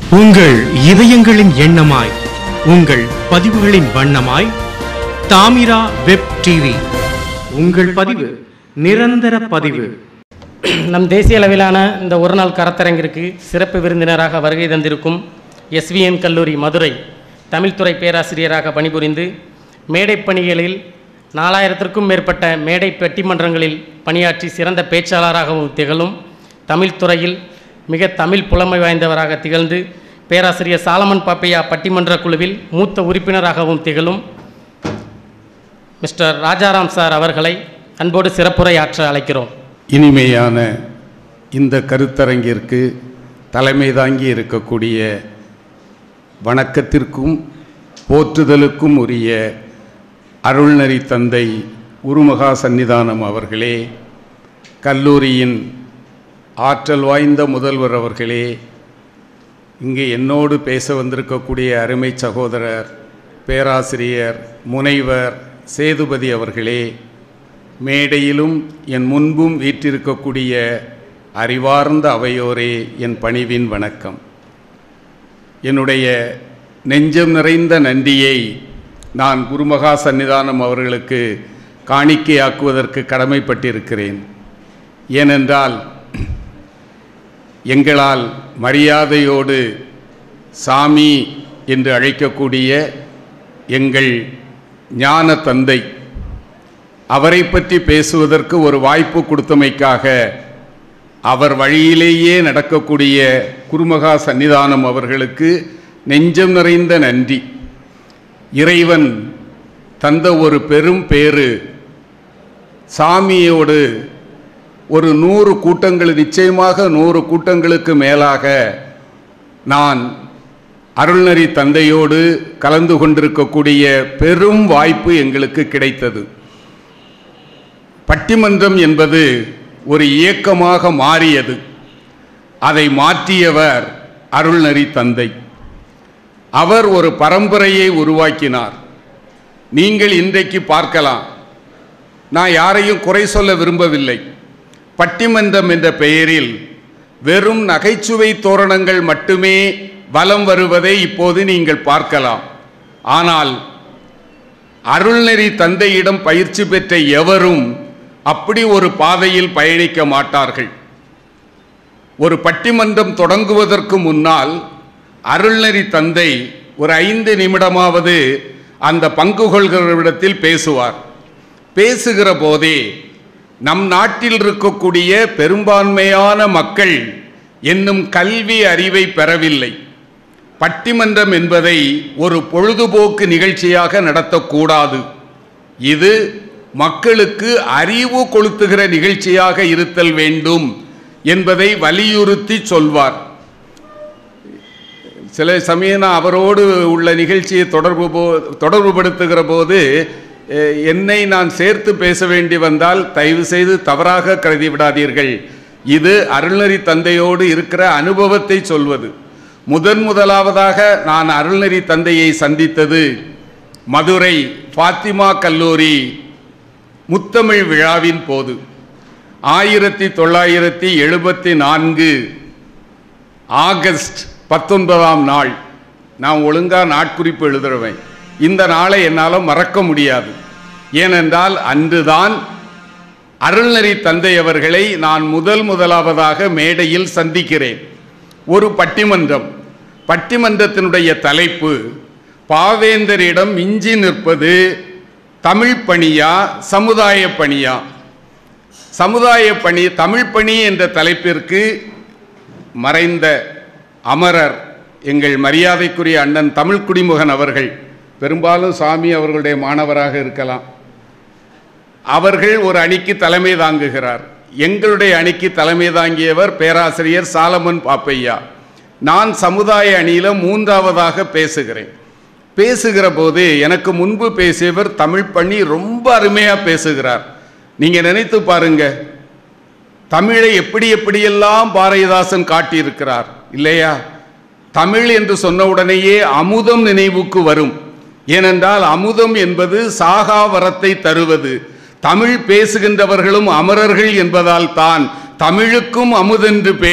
உங்கள் இதயங்களின் எண்ணமாய் உங்கள் பதிவுகளின் வண்ணமாய் தாமிரா வெப் டிவி உங்கள் பதிவு நிரந்தர பதிவு நம் தேசிய அளவிலான இந்த ஒரு நாள் கரத்தரங்கிற்கு சிறப்பு விருந்தினராக வருகை தந்திருக்கும் எஸ்விஎன் கல்லூரி மதுரை தமிழ்துறை பேராசிரியராக பணிபுரிந்து மேடைப் பணிகளில் நாலாயிரத்திற்கும் மேற்பட்ட மேடை பட்டிமன்றங்களில் பணியாற்றி சிறந்த பேச்சாளராகவும் திகழும் தமிழ்துறையில் மிக தமிழ் புலமை வாய்ந்தவராக திகழ்ந்து பேராசிரியர் சாலமன் பாப்பையா பட்டிமன்ற குழுவில் மூத்த உறுப்பினராகவும் திகழும் மிஸ்டர் ராஜாராம் சார் அவர்களை அன்போடு சிறப்புரையாற்ற அழைக்கிறோம் இனிமையான இந்த கருத்தரங்கிற்கு தலைமை தாங்கி இருக்கக்கூடிய வணக்கத்திற்கும் போற்றுதலுக்கும் உரிய அருள்நெறி தந்தை உருமகா சந்நிதானம் அவர்களே கல்லூரியின் ஆற்றல் வாய்ந்த முதல்வர் அவர்களே இங்கே என்னோடு பேச வந்திருக்கக்கூடிய அருமை சகோதரர் பேராசிரியர் முனைவர் சேதுபதி அவர்களே மேடையிலும் என் முன்பும் வீற்றிருக்கக்கூடிய அறிவார்ந்த அவையோரே என் பணிவின் வணக்கம் என்னுடைய நெஞ்சம் நிறைந்த நன்றியை நான் குருமகா சன்னிதானம் அவர்களுக்கு காணிக்கையாக்குவதற்கு கடமைப்பட்டிருக்கிறேன் ஏனென்றால் எங்களால் மரியாதையோடு சாமி என்று அழைக்கக்கூடிய எங்கள் ஞான தந்தை அவரை பற்றி பேசுவதற்கு ஒரு வாய்ப்பு கொடுத்தமைக்காக அவர் வழியிலேயே நடக்கக்கூடிய குருமகா சன்னிதானம் அவர்களுக்கு நெஞ்சம் நிறைந்த நன்றி இறைவன் தந்த ஒரு பெரும் பேறு சாமியோடு ஒரு நூறு கூட்டங்கள் நிச்சயமாக நூறு கூட்டங்களுக்கு மேலாக நான் அருள்நெறி தந்தையோடு கலந்து கொண்டிருக்கக்கூடிய பெரும் வாய்ப்பு எங்களுக்கு கிடைத்தது பட்டிமன்றம் என்பது ஒரு இயக்கமாக மாறியது அதை மாற்றியவர் அருள்நெறி தந்தை அவர் ஒரு பரம்பரையை உருவாக்கினார் நீங்கள் இன்றைக்கு பார்க்கலாம் நான் யாரையும் குறை சொல்ல விரும்பவில்லை பட்டிமன்றம் என்ற பெயரில் வெறும் நகைச்சுவை தோரணங்கள் மட்டுமே வலம் வருவதை இப்போது நீங்கள் பார்க்கலாம் ஆனால் அருள்நெறி தந்தையிடம் பயிற்சி பெற்ற எவரும் அப்படி ஒரு பாதையில் பயணிக்க மாட்டார்கள் ஒரு பட்டிமன்றம் தொடங்குவதற்கு முன்னால் அருள்நெறி தந்தை ஒரு ஐந்து நிமிடமாவது அந்த பங்கு கொள்கிறவரிடத்தில் பேசுவார் பேசுகிற போதே நம் நாட்டில் இருக்கக்கூடிய பெரும்பான்மையான மக்கள் என்னும் கல்வி அறிவை பெறவில்லை பட்டிமன்றம் என்பதை ஒரு பொழுதுபோக்கு நிகழ்ச்சியாக நடத்தக்கூடாது இது மக்களுக்கு அறிவு கொளுத்துகிற நிகழ்ச்சியாக இருத்தல் வேண்டும் என்பதை வலியுறுத்தி சொல்வார் சில சமயம் நான் அவரோடு உள்ள நிகழ்ச்சியை தொடர்பு போ தொடர்புபடுத்துகிற போது அஹ், என்னை நான் சேர்த்து பேச வேண்டி வந்தால் தயவு செய்து தவறாக கருதி விடாதீர்கள் இது அருள்நெறி தந்தையோடு இருக்கிற அனுபவத்தை சொல்வது முதன் முதலாவதாக நான் அருள்நெறி தந்தையை சந்தித்தது மதுரை ஃபாத்திமா கல்லூரி முத்தமிழ் விழாவின் போது ஆயிரத்தி தொள்ளாயிரத்தி எழுபத்தி நான்கு ஆகஸ்ட் பத்தொன்பதாம் நாள் நான் ஒழுங்கா நாட்குறிப்பு எழுதுறவன் இந்த நாளை என்னால் மறக்க முடியாது ஏனென்றால் அன்றுதான் அருள்நெறி தந்தை அவர்களை நான் முதல் முதலாவதாக மேடையில் சந்திக்கிறேன் ஒரு பட்டிமன்றம் பட்டிமன்றத்தினுடைய தலைப்பு பாவேந்தரிடம் மிஞ்சி நிற்பது தமிழ் பணியா சமுதாய பணியா சமுதாய பணி தமிழ் பணி என்ற தலைப்பிற்கு மறைந்த அமரர் எங்கள் மரியாதைக்குரிய அண்ணன் தமிழ் குடிமுகன் அவர்கள் பெரும்பாலும் சாமி அவர்களுடைய மாணவராக இருக்கலாம் அவர்கள் ஒரு அணிக்கு தலைமை தாங்குகிறார் எங்களுடைய அணிக்கு தலைமை தாங்கியவர் பேராசிரியர் சாலமன் பாப்பையா நான் சமுதாய அணியில் மூன்றாவதாக பேசுகிறேன் பேசுகிற போது எனக்கு முன்பு பேசியவர் தமிழ் பண்ணி ரொம்ப அருமையாக பேசுகிறார் நீங்கள் நினைத்து பாருங்க தமிழை எப்படி எப்படியெல்லாம் பாரதிதாசன் காட்டியிருக்கிறார் இல்லையா தமிழ் என்று சொன்ன உடனேயே அமுதம் நினைவுக்கு வரும் ஏனென்றால் அமுதம் என்பது சாகா வரத்தை தருவது தமிழ் பேசுகின்றவர்களும் அமரர்கள் என்பதால் தான் தமிழுக்கும் அமுதென்று பேர்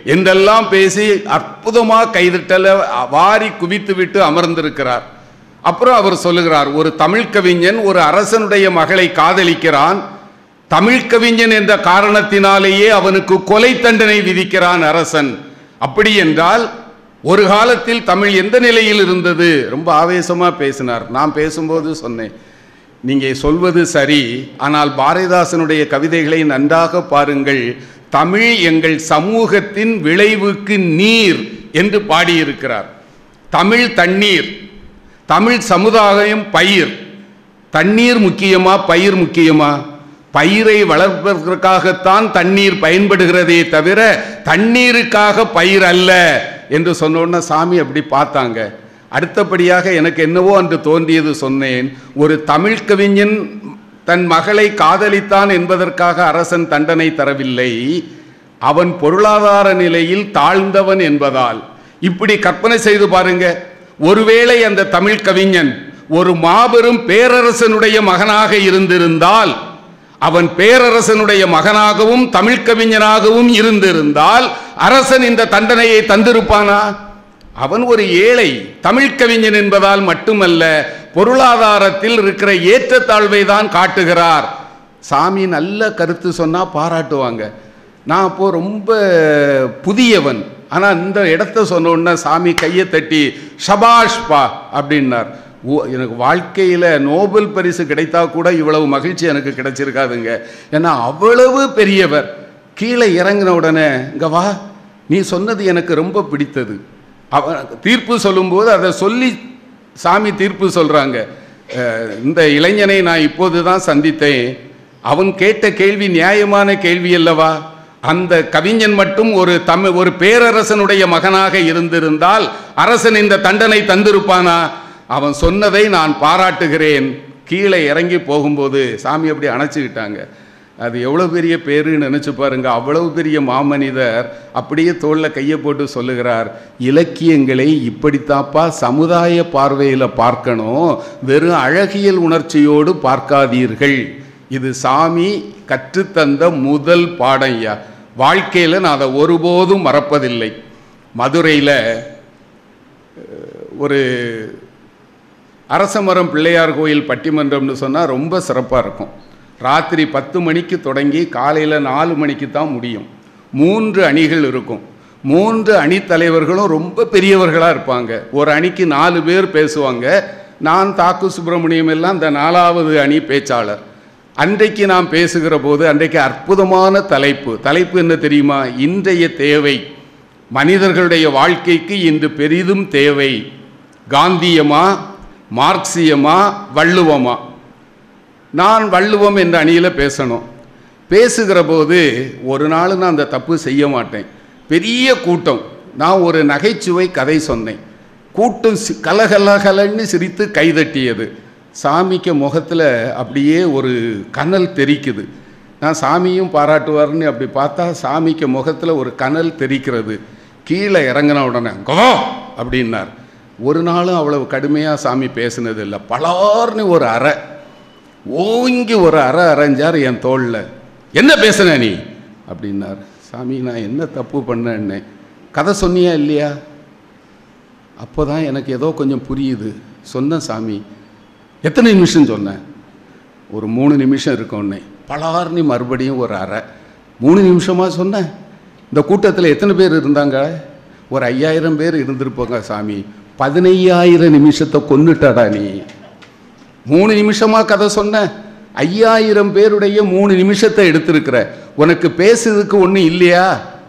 என்றெல்லாம் பேசி அற்புதமாக கைதட்டல வாரி குவித்து விட்டு அமர்ந்திருக்கிறார் அப்புறம் அவர் சொல்லுகிறார் ஒரு தமிழ் கவிஞன் ஒரு அரசனுடைய மகளை காதலிக்கிறான் தமிழ் கவிஞன் என்ற காரணத்தினாலேயே அவனுக்கு கொலை தண்டனை விதிக்கிறான் அரசன் அப்படி என்றால் ஒரு காலத்தில் தமிழ் எந்த நிலையில் இருந்தது ரொம்ப ஆவேசமா பேசினார் நான் பேசும்போது சொன்னேன் நீங்க சொல்வது சரி ஆனால் பாரதிதாசனுடைய கவிதைகளை நன்றாக பாருங்கள் தமிழ் எங்கள் சமூகத்தின் விளைவுக்கு நீர் என்று பாடியிருக்கிறார் தமிழ் தண்ணீர் தமிழ் சமுதாயம் பயிர் தண்ணீர் முக்கியமா பயிர் முக்கியமா பயிரை வளர்ப்பதற்காகத்தான் தண்ணீர் பயன்படுகிறதே தவிர தண்ணீருக்காக பயிர் அல்ல என்று சொன்னோன்னா சாமி அப்படி பார்த்தாங்க அடுத்தபடியாக எனக்கு என்னவோ அன்று தோன்றியது சொன்னேன் ஒரு தமிழ் கவிஞன் தன் மகளை காதலித்தான் என்பதற்காக அரசன் தண்டனை தரவில்லை அவன் பொருளாதார நிலையில் தாழ்ந்தவன் என்பதால் இப்படி கற்பனை செய்து பாருங்க ஒருவேளை அந்த தமிழ் கவிஞன் ஒரு மாபெரும் பேரரசனுடைய மகனாக இருந்திருந்தால் அவன் பேரரசனுடைய மகனாகவும் தமிழ் கவிஞனாகவும் இருந்திருந்தால் அரசன் இந்த தண்டனையை தந்திருப்பானா அவன் ஒரு ஏழை தமிழ் கவிஞன் என்பதால் மட்டுமல்ல பொருளாதாரத்தில் இருக்கிற ஏற்றத்தாழ்வை தான் காட்டுகிறார் சாமி நல்ல கருத்து சொன்னா பாராட்டுவாங்க நான் அப்போ ரொம்ப புதியவன் ஆனால் இந்த இடத்த சொன்ன உடனே சாமி கையை தட்டி ஷபாஷ் பா அப்படின்னார் ஓ எனக்கு வாழ்க்கையில் நோபல் பரிசு கிடைத்தா கூட இவ்வளவு மகிழ்ச்சி எனக்கு கிடைச்சிருக்காதுங்க ஏன்னா அவ்வளவு பெரியவர் கீழே இறங்கின உடனே இங்க வா நீ சொன்னது எனக்கு ரொம்ப பிடித்தது அவ தீர்ப்பு சொல்லும்போது அதை சொல்லி சாமி தீர்ப்பு சொல்றாங்க அஹ், இந்த இளைஞனை நான் இப்போது தான் சந்தித்தேன் அவன் கேட்ட கேள்வி நியாயமான கேள்வி அல்லவா அந்த கவிஞன் மட்டும் ஒரு தமிழ் ஒரு பேரரசனுடைய மகனாக இருந்திருந்தால் அரசன் இந்த தண்டனை தந்திருப்பானா அவன் சொன்னதை நான் பாராட்டுகிறேன் கீழே இறங்கி போகும்போது சாமி அப்படி அணைச்சிக்கிட்டாங்க அது எவ்வளோ பெரிய பேருன்னு நினச்சி பாருங்க அவ்வளவு பெரிய மாமனிதர் அப்படியே தோளில் கையை போட்டு சொல்லுகிறார் இலக்கியங்களை இப்படித்தாப்பா சமுதாய பார்வையில் பார்க்கணும் வெறும் அழகியல் உணர்ச்சியோடு பார்க்காதீர்கள் இது சாமி கற்றுத்தந்த முதல் பாடம் ஐயா வாழ்க்கையில் நான் அதை ஒருபோதும் மறப்பதில்லை மதுரையில் ஒரு அரசமரம் பிள்ளையார் கோயில் பட்டிமன்றம்னு சொன்னால் ரொம்ப சிறப்பாக இருக்கும் ராத்திரி பத்து மணிக்கு தொடங்கி காலையில் நாலு மணிக்கு தான் முடியும் மூன்று அணிகள் இருக்கும் மூன்று அணி தலைவர்களும் ரொம்ப பெரியவர்களாக இருப்பாங்க ஒரு அணிக்கு நாலு பேர் பேசுவாங்க நான் தாக்கு சுப்பிரமணியம் எல்லாம் இந்த நாலாவது அணி பேச்சாளர் அன்றைக்கு நாம் பேசுகிற போது அன்றைக்கு அற்புதமான தலைப்பு தலைப்பு என்ன தெரியுமா இன்றைய தேவை மனிதர்களுடைய வாழ்க்கைக்கு இன்று பெரிதும் தேவை காந்தியமா மார்க்சியமா வள்ளுவமா நான் வள்ளுவம் என்ற அணியில் பேசணும் பேசுகிற போது ஒரு நாள் நான் அந்த தப்பு செய்ய மாட்டேன் பெரிய கூட்டம் நான் ஒரு நகைச்சுவை கதை சொன்னேன் கூட்டம் சி- கலகலகலன்னு சிரித்து கைதட்டியது சாமிக்கு முகத்தில் அப்படியே ஒரு கனல் தெரிக்குது நான் சாமியும் பாராட்டுவார்னு அப்படி பார்த்தா சாமிக்கு முகத்தில் ஒரு கனல் தெரிக்கிறது கீழே இறங்கின உடனே கோ அப்படின்னார் ஒரு நாளும் அவ்வளவு கடுமையாக சாமி பேசினது இல்லை பலார்னு ஒரு அறை ஓங்கி ஒரு அறை அரைஞ்சார் என் தோளில் என்ன பேசுன நீ அப்படின்னார் சாமி நான் என்ன தப்பு பண்ணேன்னு கதை சொன்னியா இல்லையா அப்போ தான் எனக்கு ஏதோ கொஞ்சம் புரியுது சொன்னேன் சாமி எத்தனை நிமிஷம் சொன்னேன் ஒரு மூணு நிமிஷம் இருக்கோன்னே பலார்னு மறுபடியும் ஒரு அறை மூணு நிமிஷமா சொன்னேன் இந்த கூட்டத்தில் எத்தனை பேர் இருந்தாங்க ஒரு ஐயாயிரம் பேர் இருந்திருப்பாங்க சாமி பதினையாயிரம் நிமிஷத்தை கொன்னுட்டாடா நீ மூணு நிமிஷமா கதை சொன்ன ஐயாயிரம் பேருடைய மூணு நிமிஷத்தை எடுத்திருக்கிற உனக்கு பேசுறதுக்கு ஒன்றும் இல்லையா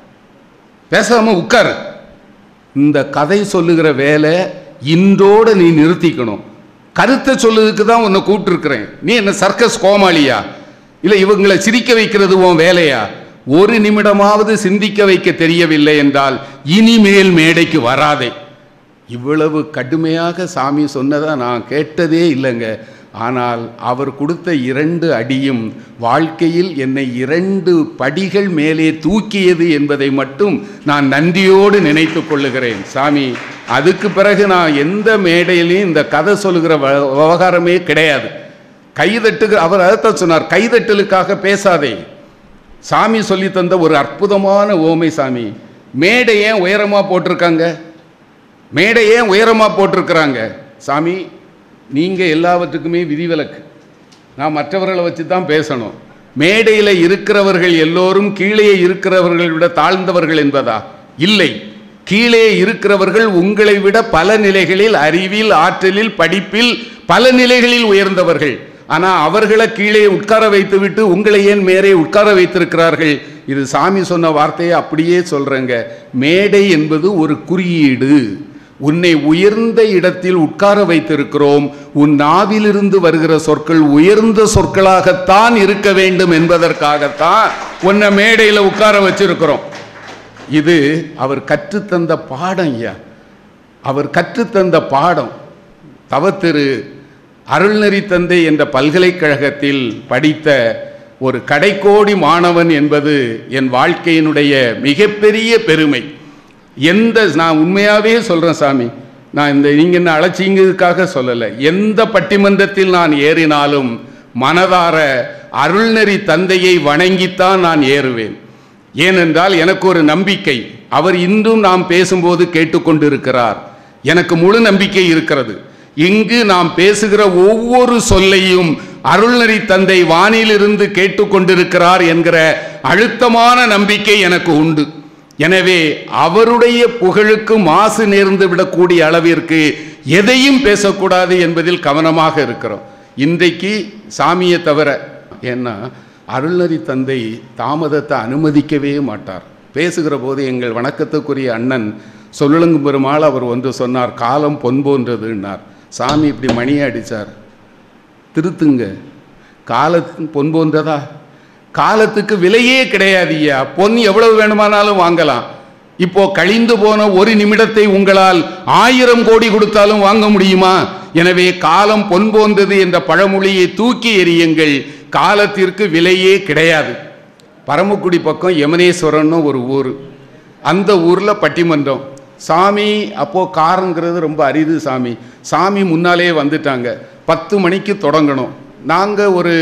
பேசாம உட்காரு இந்த கதை சொல்லுகிற வேலை இன்றோட நீ நிறுத்திக்கணும் கருத்தை சொல்லுறதுக்கு தான் உன்னை கூப்பிட்டுருக்கிறேன் நீ என்ன சர்க்கஸ் கோமாளியா இல்லை இவங்களை சிரிக்க வைக்கிறது உன் வேலையா ஒரு நிமிடமாவது சிந்திக்க வைக்க தெரியவில்லை என்றால் இனிமேல் மேடைக்கு வராதே இவ்வளவு கடுமையாக சாமி சொன்னதை நான் கேட்டதே இல்லைங்க ஆனால் அவர் கொடுத்த இரண்டு அடியும் வாழ்க்கையில் என்னை இரண்டு படிகள் மேலே தூக்கியது என்பதை மட்டும் நான் நன்றியோடு நினைத்து கொள்ளுகிறேன் சாமி அதுக்கு பிறகு நான் எந்த மேடையிலையும் இந்த கதை சொல்லுகிற வ- விவகாரமே கிடையாது கைதட்டுகிற அவர் அதைத்தான் சொன்னார் கைதட்டலுக்காக பேசாதே சாமி சொல்லி தந்த ஒரு அற்புதமான ஓமை சாமி மேடை ஏன் உயரமாக போட்டிருக்காங்க மேடை ஏன் உயரமாக போட்டிருக்கிறாங்க சாமி நீங்கள் எல்லாவற்றுக்குமே விதிவிலக்கு நான் மற்றவர்களை வச்சு தான் பேசணும் மேடையில் இருக்கிறவர்கள் எல்லோரும் கீழே இருக்கிறவர்களை விட தாழ்ந்தவர்கள் என்பதா இல்லை கீழே இருக்கிறவர்கள் உங்களை விட பல நிலைகளில் அறிவில் ஆற்றலில் படிப்பில் பல நிலைகளில் உயர்ந்தவர்கள் ஆனால் அவர்களை கீழே உட்கார வைத்துவிட்டு உங்களை ஏன் மேலே உட்கார வைத்திருக்கிறார்கள் இது சாமி சொன்ன வார்த்தையை அப்படியே சொல்றேங்க மேடை என்பது ஒரு குறியீடு உன்னை உயர்ந்த இடத்தில் உட்கார வைத்திருக்கிறோம் உன் நாவிலிருந்து வருகிற சொற்கள் உயர்ந்த சொற்களாகத்தான் இருக்க வேண்டும் என்பதற்காகத்தான் உன்னை மேடையில் உட்கார வச்சிருக்கிறோம் இது அவர் கற்றுத்தந்த பாடம் ஐயா அவர் கற்றுத்தந்த பாடம் தவத்திரு அருள்நெறி தந்தை என்ற பல்கலைக்கழகத்தில் படித்த ஒரு கடைக்கோடி மாணவன் என்பது என் வாழ்க்கையினுடைய மிகப்பெரிய பெருமை எந்த நான் உண்மையாகவே சொல்கிறேன் சாமி நான் இந்த நீங்கள் என்ன அழைச்சிங்கிறதுக்காக சொல்லலை எந்த பட்டிமன்றத்தில் நான் ஏறினாலும் மனதார அருள்நெறி தந்தையை வணங்கித்தான் நான் ஏறுவேன் ஏனென்றால் எனக்கு ஒரு நம்பிக்கை அவர் இன்றும் நாம் பேசும்போது கேட்டுக்கொண்டிருக்கிறார் எனக்கு முழு நம்பிக்கை இருக்கிறது இங்கு நாம் பேசுகிற ஒவ்வொரு சொல்லையும் அருள்நெறி தந்தை வானிலிருந்து கேட்டுக்கொண்டிருக்கிறார் என்கிற அழுத்தமான நம்பிக்கை எனக்கு உண்டு எனவே அவருடைய புகழுக்கு மாசு நேர்ந்து விடக்கூடிய அளவிற்கு எதையும் பேசக்கூடாது என்பதில் கவனமாக இருக்கிறோம் இன்றைக்கு சாமியை தவிர ஏன்னா அருள்நெறி தந்தை தாமதத்தை அனுமதிக்கவே மாட்டார் பேசுகிற போது எங்கள் வணக்கத்துக்குரிய அண்ணன் சொல்லலுங்கு பெருமாள் அவர் வந்து சொன்னார் காலம் பொன் போன்றதுன்னார் சாமி இப்படி மணியை அடித்தார் திருத்துங்க காலத்து பொன் போன்றதா காலத்துக்கு விலையே கிடையாது ஐயா பொன் எவ்வளவு வேணுமானாலும் வாங்கலாம் இப்போ கழிந்து போன ஒரு நிமிடத்தை உங்களால் ஆயிரம் கோடி கொடுத்தாலும் வாங்க முடியுமா எனவே காலம் பொன் போன்றது என்ற பழமொழியை தூக்கி எறியுங்கள் காலத்திற்கு விலையே கிடையாது பரமக்குடி பக்கம் யமனேஸ்வரன்னு ஒரு ஊர் அந்த ஊரில் பட்டிமன்றம் சாமி அப்போ காருங்கிறது ரொம்ப அரிது சாமி சாமி முன்னாலே வந்துட்டாங்க பத்து மணிக்கு தொடங்கணும் நாங்கள் ஒரு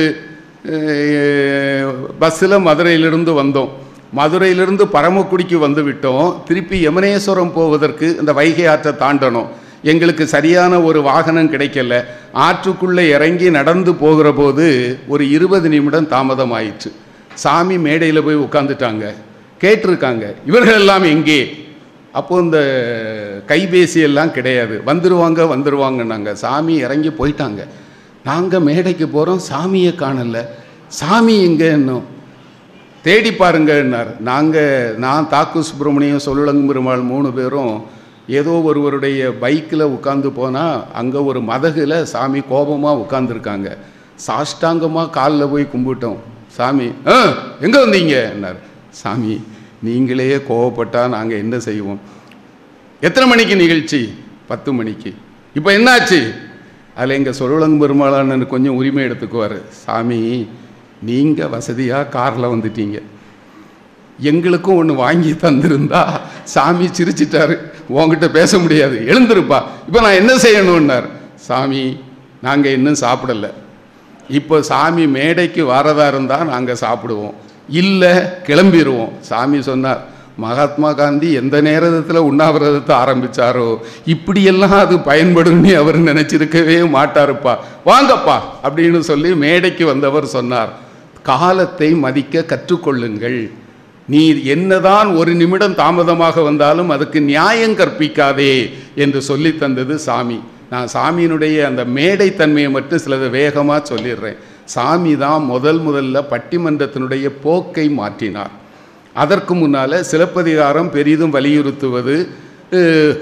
பஸ்ஸில் மதுரையிலிருந்து வந்தோம் மதுரையிலிருந்து பரமக்குடிக்கு வந்து விட்டோம் திருப்பி யமுனேஸ்வரம் போவதற்கு இந்த வைகை ஆற்றை தாண்டணும் எங்களுக்கு சரியான ஒரு வாகனம் கிடைக்கல ஆற்றுக்குள்ளே இறங்கி நடந்து போகிற போது ஒரு இருபது நிமிடம் தாமதம் ஆயிடுச்சு சாமி மேடையில் போய் உட்காந்துட்டாங்க கேட்டிருக்காங்க இவர்கள் எல்லாம் எங்கே அப்போ இந்த கைபேசி எல்லாம் கிடையாது வந்துருவாங்க வந்துருவாங்கன்னாங்க சாமி இறங்கி போயிட்டாங்க நாங்கள் மேடைக்கு போகிறோம் சாமியை காணல சாமி எங்கே இன்னும் தேடி பாருங்கன்னார் நாங்கள் நான் தாக்கு சுப்பிரமணியம் சொல்லலங்கு பெருமாள் மூணு பேரும் ஏதோ ஒருவருடைய பைக்கில் உட்காந்து போனால் அங்கே ஒரு மதகுல சாமி கோபமாக உட்காந்துருக்காங்க சாஷ்டாங்கமாக காலில் போய் கும்பிட்டோம் சாமி ஆ எங்கே வந்தீங்கன்னார் சாமி நீங்களே கோவப்பட்டால் நாங்கள் என்ன செய்வோம் எத்தனை மணிக்கு நிகழ்ச்சி பத்து மணிக்கு இப்போ என்னாச்சு அதில் எங்கள் சொல்லுளங்கு பெருமாளான்னு கொஞ்சம் உரிமை எடுத்துக்குவார் சாமி நீங்கள் வசதியாக காரில் வந்துட்டீங்க எங்களுக்கும் ஒன்று வாங்கி தந்திருந்தா சாமி சிரிச்சிட்டாரு உங்ககிட்ட பேச முடியாது எழுந்திருப்பா இப்போ நான் என்ன செய்யணும்னார் சாமி நாங்கள் இன்னும் சாப்பிடலை இப்போ சாமி மேடைக்கு வரதா இருந்தால் நாங்கள் சாப்பிடுவோம் இல்லை கிளம்பிடுவோம் சாமி சொன்னார் மகாத்மா காந்தி எந்த நேரத்தில் உண்ணாவிரதத்தை ஆரம்பிச்சாரோ இப்படியெல்லாம் அது பயன்படும்னு அவர் நினைச்சிருக்கவே மாட்டாருப்பா வாங்கப்பா அப்படின்னு சொல்லி மேடைக்கு வந்தவர் சொன்னார் காலத்தை மதிக்க கற்றுக்கொள்ளுங்கள் நீர் என்னதான் ஒரு நிமிடம் தாமதமாக வந்தாலும் அதுக்கு நியாயம் கற்பிக்காதே என்று சொல்லி தந்தது சாமி நான் சாமியினுடைய அந்த மேடை தன்மையை மட்டும் சிலது வேகமாக சொல்லிடுறேன் சாமி தான் முதல் முதல்ல பட்டிமன்றத்தினுடைய போக்கை மாற்றினார் அதற்கு முன்னால் சிலப்பதிகாரம் பெரிதும் வலியுறுத்துவது அஹ்,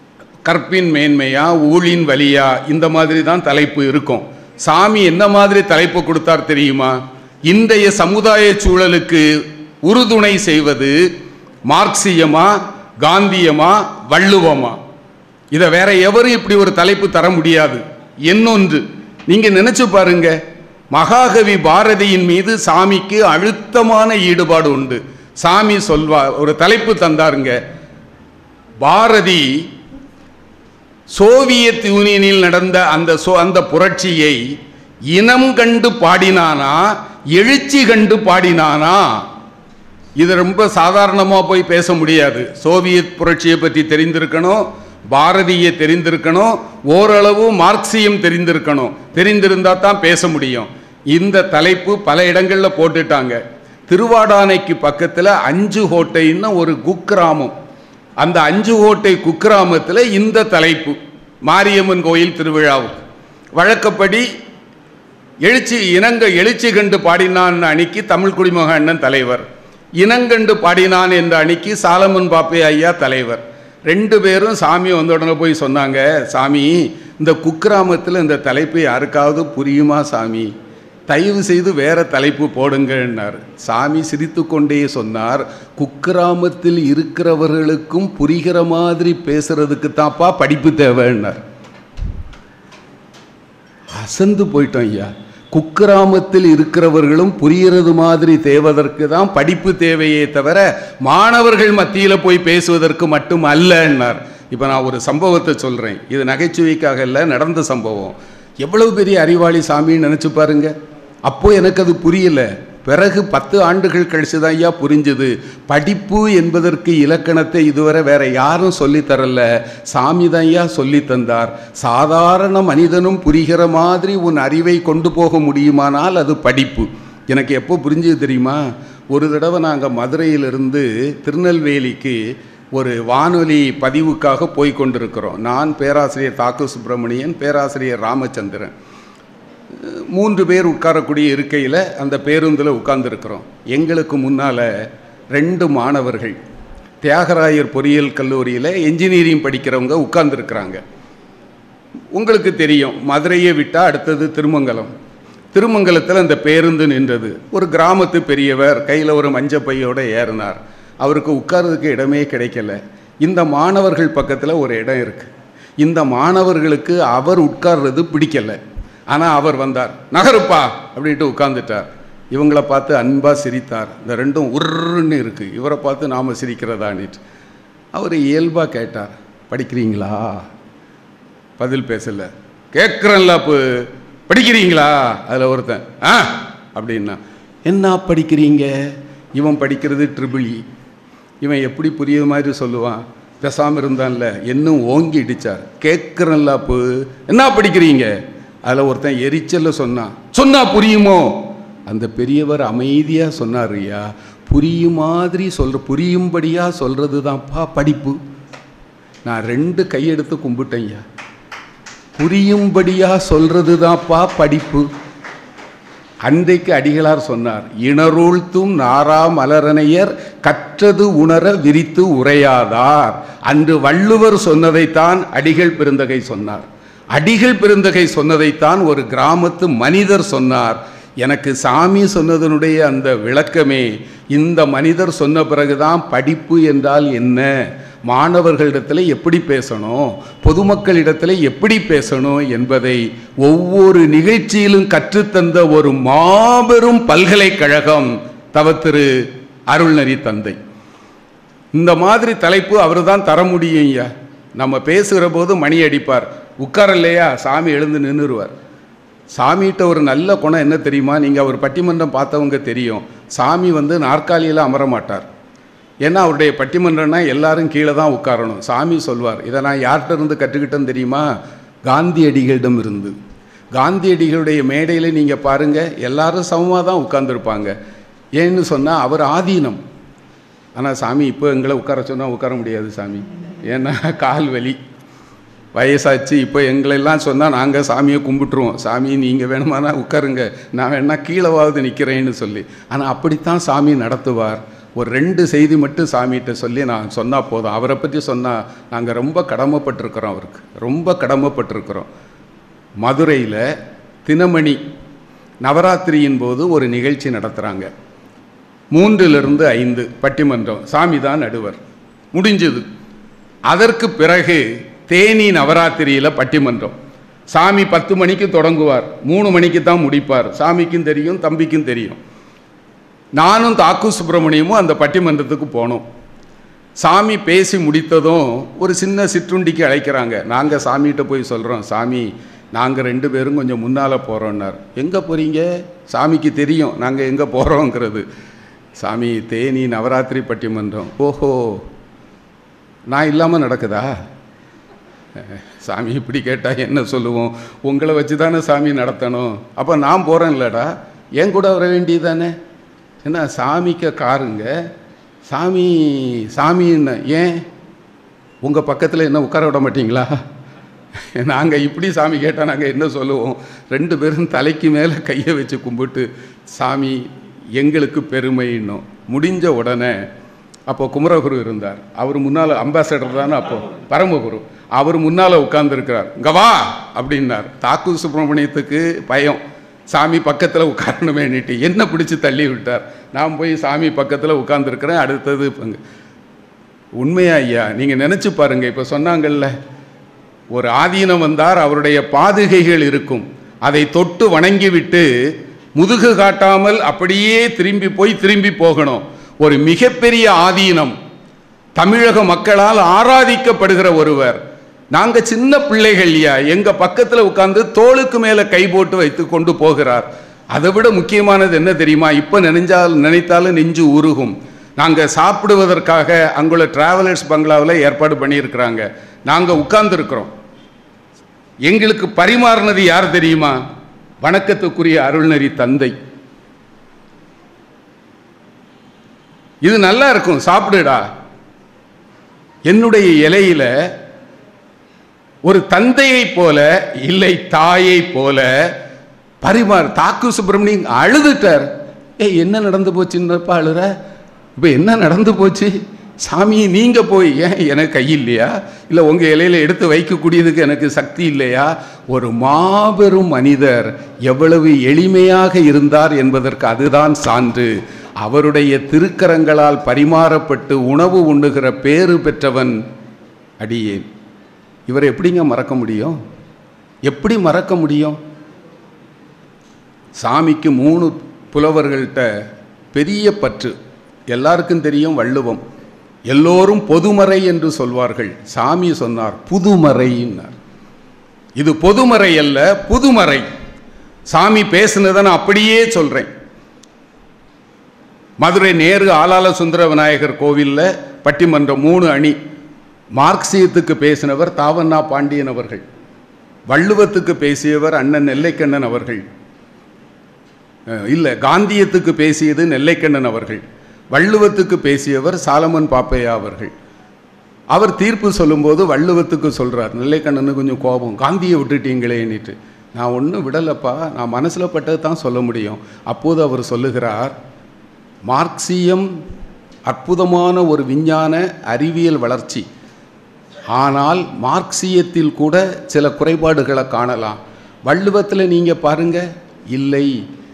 கற்பின் மேன்மையா ஊழின் வலியா இந்த மாதிரி தான் தலைப்பு இருக்கும் சாமி என்ன மாதிரி தலைப்பு கொடுத்தார் தெரியுமா இன்றைய சமுதாய சூழலுக்கு உறுதுணை செய்வது மார்க்சியமா காந்தியமா வள்ளுவமா இதை வேற எவரும் இப்படி ஒரு தலைப்பு தர முடியாது இன்னொன்று நீங்க நினைச்சு பாருங்க மகாகவி பாரதியின் மீது சாமிக்கு அழுத்தமான ஈடுபாடு உண்டு சாமி சொல்வா ஒரு தலைப்பு தந்தாருங்க பாரதி சோவியத் யூனியனில் நடந்த அந்த சோ அந்த புரட்சியை இனம் கண்டு பாடினானா எழுச்சி கண்டு பாடினானா இது ரொம்ப சாதாரணமாக போய் பேச முடியாது சோவியத் புரட்சியை பற்றி தெரிந்திருக்கணும் பாரதிய தெரிந்திருக்கணும் ஓரளவு மார்க்சியம் தெரிந்திருக்கணும் தெரிந்திருந்தா தான் பேச முடியும் இந்த தலைப்பு பல இடங்களில் போட்டுட்டாங்க திருவாடானைக்கு பக்கத்தில் அஞ்சு கோட்டைன்னு ஒரு குக்கிராமம் அந்த அஞ்சு கோட்டை குக்கிராமத்தில் இந்த தலைப்பு மாரியம்மன் கோயில் திருவிழாவுக்கு வழக்கப்படி எழுச்சி இனங்க எழுச்சி கண்டு பாடினான் அணிக்கு தமிழ் குடிமக அண்ணன் தலைவர் இனங்கண்டு பாடினான் என்ற அணிக்கு சாலமன் பாப்பே ஐயா தலைவர் ரெண்டு பேரும் சாமி வந்த உடனே போய் சொன்னாங்க சாமி இந்த குக்கிராமத்தில் இந்த தலைப்பு யாருக்காவது புரியுமா சாமி தயவு செய்து வேற தலைப்பு போடுங்கன்னார் சாமி சிரித்து கொண்டே சொன்னார் குக்கிராமத்தில் இருக்கிறவர்களுக்கும் புரிகிற மாதிரி பேசுறதுக்கு தான்ப்பா படிப்பு தேவைன்னார் அசந்து போயிட்டோம் ஐயா குக்கிராமத்தில் இருக்கிறவர்களும் புரிகிறது மாதிரி தேவதற்கு தான் படிப்பு தேவையே தவிர மாணவர்கள் மத்தியில் போய் பேசுவதற்கு மட்டும் அல்லன்னார் இப்போ நான் ஒரு சம்பவத்தை சொல்கிறேன் இது நகைச்சுவைக்காக இல்லை நடந்த சம்பவம் எவ்வளவு பெரிய அறிவாளி சாமின்னு நினச்சி பாருங்க அப்போ எனக்கு அது புரியல பிறகு பத்து ஆண்டுகள் கழிச்சு தான் ஐயா புரிஞ்சுது படிப்பு என்பதற்கு இலக்கணத்தை இதுவரை வேற யாரும் சொல்லித் தரல சாமி தான் ஐயா சொல்லி தந்தார் சாதாரண மனிதனும் புரிகிற மாதிரி உன் அறிவை கொண்டு போக முடியுமானால் அது படிப்பு எனக்கு எப்போ புரிஞ்சது தெரியுமா ஒரு தடவை நாங்கள் மதுரையிலிருந்து திருநெல்வேலிக்கு ஒரு வானொலி பதிவுக்காக போய் கொண்டிருக்கிறோம் நான் பேராசிரியர் தாக்கு சுப்பிரமணியன் பேராசிரியர் ராமச்சந்திரன் மூன்று பேர் உட்காரக்கூடிய இருக்கையில் அந்த பேருந்தில் உட்கார்ந்துருக்கிறோம் எங்களுக்கு முன்னால் ரெண்டு மாணவர்கள் தியாகராயர் பொறியியல் கல்லூரியில் என்ஜினியரிங் படிக்கிறவங்க உட்கார்ந்துருக்குறாங்க உங்களுக்கு தெரியும் மதுரையை விட்டால் அடுத்தது திருமங்கலம் திருமங்கலத்தில் அந்த பேருந்து நின்றது ஒரு கிராமத்து பெரியவர் கையில் ஒரு மஞ்ச பையோட ஏறினார் அவருக்கு உட்கார்றதுக்கு இடமே கிடைக்கல இந்த மாணவர்கள் பக்கத்தில் ஒரு இடம் இருக்குது இந்த மாணவர்களுக்கு அவர் உட்கார்றது பிடிக்கல ஆனால் அவர் வந்தார் நகருப்பா அப்படின்ட்டு உட்கார்ந்துட்டார் இவங்கள பார்த்து அன்பா சிரித்தார் இந்த ரெண்டும் உருன்னு இருக்குது இவரை பார்த்து நாம் சிரிக்கிறதானிட்டு அவர் இயல்பாக கேட்டார் படிக்கிறீங்களா பதில் பேசல கேட்குறேன்ல அப்போ படிக்கிறீங்களா அதில் ஒருத்தன் ஆ அப்படின்னா என்ன படிக்கிறீங்க இவன் படிக்கிறது ட்ரிபிள் இ இவன் எப்படி புரியுற மாதிரி சொல்லுவான் பேசாமல் இருந்தான்ல இன்னும் ஓங்கி இடிச்சார் கேட்குறேன்ல அப்போ என்ன படிக்கிறீங்க அதில் ஒருத்தன் எரிச்சல்ல சொன்னான் சொன்னா புரியுமோ அந்த பெரியவர் அமைதியாக சொன்னார் ஐயா புரியும் மாதிரி சொல்ற புரியும்படியாக சொல்கிறது தான்ப்பா படிப்பு நான் ரெண்டு கையெடுத்து கும்பிட்டேன் ஐயா புரியும்படியாக சொல்கிறது தான்ப்பா படிப்பு அன்றைக்கு அடிகளார் சொன்னார் இணருழ்த்தும் நாரா மலரணையர் கற்றது உணர விரித்து உரையாதார் அன்று வள்ளுவர் சொன்னதைத்தான் அடிகள் பெருந்தகை சொன்னார் அடிகள் பெருந்தகை சொன்னதைத்தான் ஒரு கிராமத்து மனிதர் சொன்னார் எனக்கு சாமி சொன்னதனுடைய அந்த விளக்கமே இந்த மனிதர் சொன்ன பிறகுதான் படிப்பு என்றால் என்ன மாணவர்களிடத்தில் எப்படி பேசணும் பொதுமக்களிடத்தில் எப்படி பேசணும் என்பதை ஒவ்வொரு நிகழ்ச்சியிலும் கற்றுத்தந்த ஒரு மாபெரும் பல்கலைக்கழகம் தவத்திரு அருள்நெறி தந்தை இந்த மாதிரி தலைப்பு அவர் தான் தர முடியும் ஐயா நம்ம பேசுகிற போது மணி அடிப்பார் உட்காரலையா சாமி எழுந்து நின்றுருவார் சாமிகிட்ட ஒரு நல்ல குணம் என்ன தெரியுமா நீங்கள் அவர் பட்டிமன்றம் பார்த்தவங்க தெரியும் சாமி வந்து நாற்காலியில் அமர மாட்டார் ஏன்னா அவருடைய பட்டிமன்றம்னா எல்லாரும் கீழே தான் உட்காரணும் சாமி சொல்வார் இதை நான் யார்கிட்ட இருந்து கற்றுக்கிட்டேன்னு தெரியுமா காந்தியடிகளிடம் இருந்து காந்தியடிகளுடைய மேடையில் நீங்கள் பாருங்கள் எல்லாரும் சமமாக தான் உட்கார்ந்துருப்பாங்க ஏன்னு சொன்னால் அவர் ஆதீனம் ஆனால் சாமி இப்போ எங்களை உட்கார சொன்னால் உட்கார முடியாது சாமி ஏன்னா கால் வலி வயசாச்சு இப்போ எங்களெல்லாம் சொன்னால் நாங்கள் சாமியை கும்பிட்டுருவோம் சாமி நீங்கள் வேணுமானா உட்காருங்க நான் வேணா கீழவாவது நிற்கிறேன்னு சொல்லி ஆனால் அப்படித்தான் சாமி நடத்துவார் ஒரு ரெண்டு செய்தி மட்டும் சாமிகிட்ட சொல்லி நான் சொன்னால் போதும் அவரை பற்றி சொன்னால் நாங்கள் ரொம்ப கடமைப்பட்டிருக்கிறோம் அவருக்கு ரொம்ப கடமைப்பட்டிருக்கிறோம் மதுரையில் தினமணி நவராத்திரியின் போது ஒரு நிகழ்ச்சி நடத்துகிறாங்க மூன்றிலிருந்து ஐந்து பட்டிமன்றம் சாமி தான் நடுவர் முடிஞ்சது அதற்கு பிறகு தேனி நவராத்திரியில் பட்டிமன்றம் சாமி பத்து மணிக்கு தொடங்குவார் மூணு மணிக்கு தான் முடிப்பார் சாமிக்கும் தெரியும் தம்பிக்கும் தெரியும் நானும் தாக்கு சுப்பிரமணியமும் அந்த பட்டிமன்றத்துக்கு போனோம் சாமி பேசி முடித்ததும் ஒரு சின்ன சிற்றுண்டிக்கு அழைக்கிறாங்க நாங்கள் சாமிகிட்ட போய் சொல்கிறோம் சாமி நாங்கள் ரெண்டு பேரும் கொஞ்சம் முன்னால் போகிறோன்னார் எங்கே போகிறீங்க சாமிக்கு தெரியும் நாங்கள் எங்கே போகிறோங்கிறது சாமி தேனி நவராத்திரி பட்டிமன்றம் ஓஹோ நான் இல்லாமல் நடக்குதா அஹ், சாமி இப்படி கேட்டால் என்ன சொல்லுவோம் உங்களை வச்சு தானே சாமி நடத்தணும் அப்போ நான் போகிறேன் இல்லடா என் கூட வர வேண்டியதானே என்ன சாமிக்க காருங்க சாமி சாமின்னு ஏன் உங்கள் பக்கத்தில் என்ன உட்கார விட மாட்டீங்களா நாங்கள் இப்படி சாமி கேட்டால் நாங்கள் என்ன சொல்லுவோம் ரெண்டு பேரும் தலைக்கு மேலே கையை வச்சு கும்பிட்டு சாமி எங்களுக்கு பெருமைன்னும் முடிஞ்ச உடனே அப்போ குமரகுரு இருந்தார் அவர் முன்னால் அம்பாசடர் தானே அப்போ பரமகுரு அவர் முன்னால் உட்கார்ந்துருக்கிறார் இங்க வா அப்படின்னார் தாக்கு சுப்பிரமணியத்துக்கு பயம் சாமி பக்கத்தில் உட்காரணுமேன்னுட்டு என்ன பிடிச்சி தள்ளி விட்டார் நான் போய் சாமி பக்கத்தில் உட்கார்ந்துருக்கிறேன் அடுத்தது பங்கு உண்மையா ஐயா நீங்கள் நினச்சி பாருங்க இப்போ சொன்னாங்கல்ல ஒரு ஆதீனம் வந்தார் அவருடைய பாதுகைகள் இருக்கும் அதை தொட்டு வணங்கிவிட்டு முதுகு காட்டாமல் அப்படியே திரும்பி போய் திரும்பி போகணும் ஒரு மிகப்பெரிய ஆதீனம் தமிழக மக்களால் ஆராதிக்கப்படுகிற ஒருவர் நாங்க சின்ன பிள்ளைகள் ஐயா எங்க பக்கத்துல உட்கார்ந்து தோளுக்கு மேல கை போட்டு வைத்து கொண்டு போகிறார் அதை விட முக்கியமானது என்ன தெரியுமா இப்ப நினைஞ்சால் நினைத்தாலும் நெஞ்சு உருகும் நாங்க சாப்பிடுவதற்காக அங்குள்ள டிராவலர்ஸ் பங்களாவில் ஏற்பாடு பண்ணியிருக்கிறாங்க நாங்க உட்கார்ந்துருக்கிறோம் எங்களுக்கு பரிமாறினது யார் தெரியுமா வணக்கத்துக்குரிய அருள்நெறி தந்தை இது நல்லா இருக்கும் சாப்பிடுடா என்னுடைய இலையில ஒரு தந்தையைப் போல இல்லை தாயைப் போல பரிமாறு தாக்கு சுப்பிரமணியம் அழுதுட்டார் ஏய் என்ன நடந்து போச்சுன்னப்பா அழுற இப்போ என்ன நடந்து போச்சு சாமி நீங்க போய் ஏன் எனக்கு கை இல்லையா இல்லை உங்க இலையில எடுத்து வைக்கக்கூடியதுக்கு எனக்கு சக்தி இல்லையா ஒரு மாபெரும் மனிதர் எவ்வளவு எளிமையாக இருந்தார் என்பதற்கு அதுதான் சான்று அவருடைய திருக்கரங்களால் பரிமாறப்பட்டு உணவு உண்ணுகிற பேறு பெற்றவன் அடியேன் இவரை எப்படிங்க மறக்க முடியும் எப்படி மறக்க முடியும் சாமிக்கு மூணு புலவர்கள்ட்ட பெரிய பற்று எல்லாருக்கும் தெரியும் வள்ளுவம் எல்லோரும் பொதுமறை என்று சொல்வார்கள் சாமி சொன்னார் புதுமறைன்னார் இது பொதுமறை அல்ல புதுமறை சாமி பேசுனதை நான் அப்படியே சொல்றேன் மதுரை நேரு ஆலால சுந்தர விநாயகர் கோவில்ல பட்டிமன்றம் மூணு அணி மார்க்சியத்துக்கு பேசினவர் தாவண்ணா பாண்டியன் அவர்கள் வள்ளுவத்துக்கு பேசியவர் அண்ணன் நெல்லைக்கண்ணன் அவர்கள் அஹ், இல்ல காந்தியத்துக்கு பேசியது நெல்லைக்கண்ணன் அவர்கள் வள்ளுவத்துக்கு பேசியவர் சாலமன் பாப்பையா அவர்கள் அவர் தீர்ப்பு சொல்லும்போது வள்ளுவத்துக்கு சொல்றார் நெல்லைக்கண்ணனு கொஞ்சம் கோபம் காந்தியை விட்டுட்டீங்களேன்னுட்டு நான் ஒன்றும் விடலப்பா நான் மனசில் பட்டது தான் சொல்ல முடியும் அப்போது அவர் சொல்லுகிறார் மார்க்சியம் அற்புதமான ஒரு விஞ்ஞான அறிவியல் வளர்ச்சி ஆனால் மார்க்சியத்தில் கூட சில குறைபாடுகளை காணலாம் வள்ளுவத்தில் நீங்கள் பாருங்க இல்லை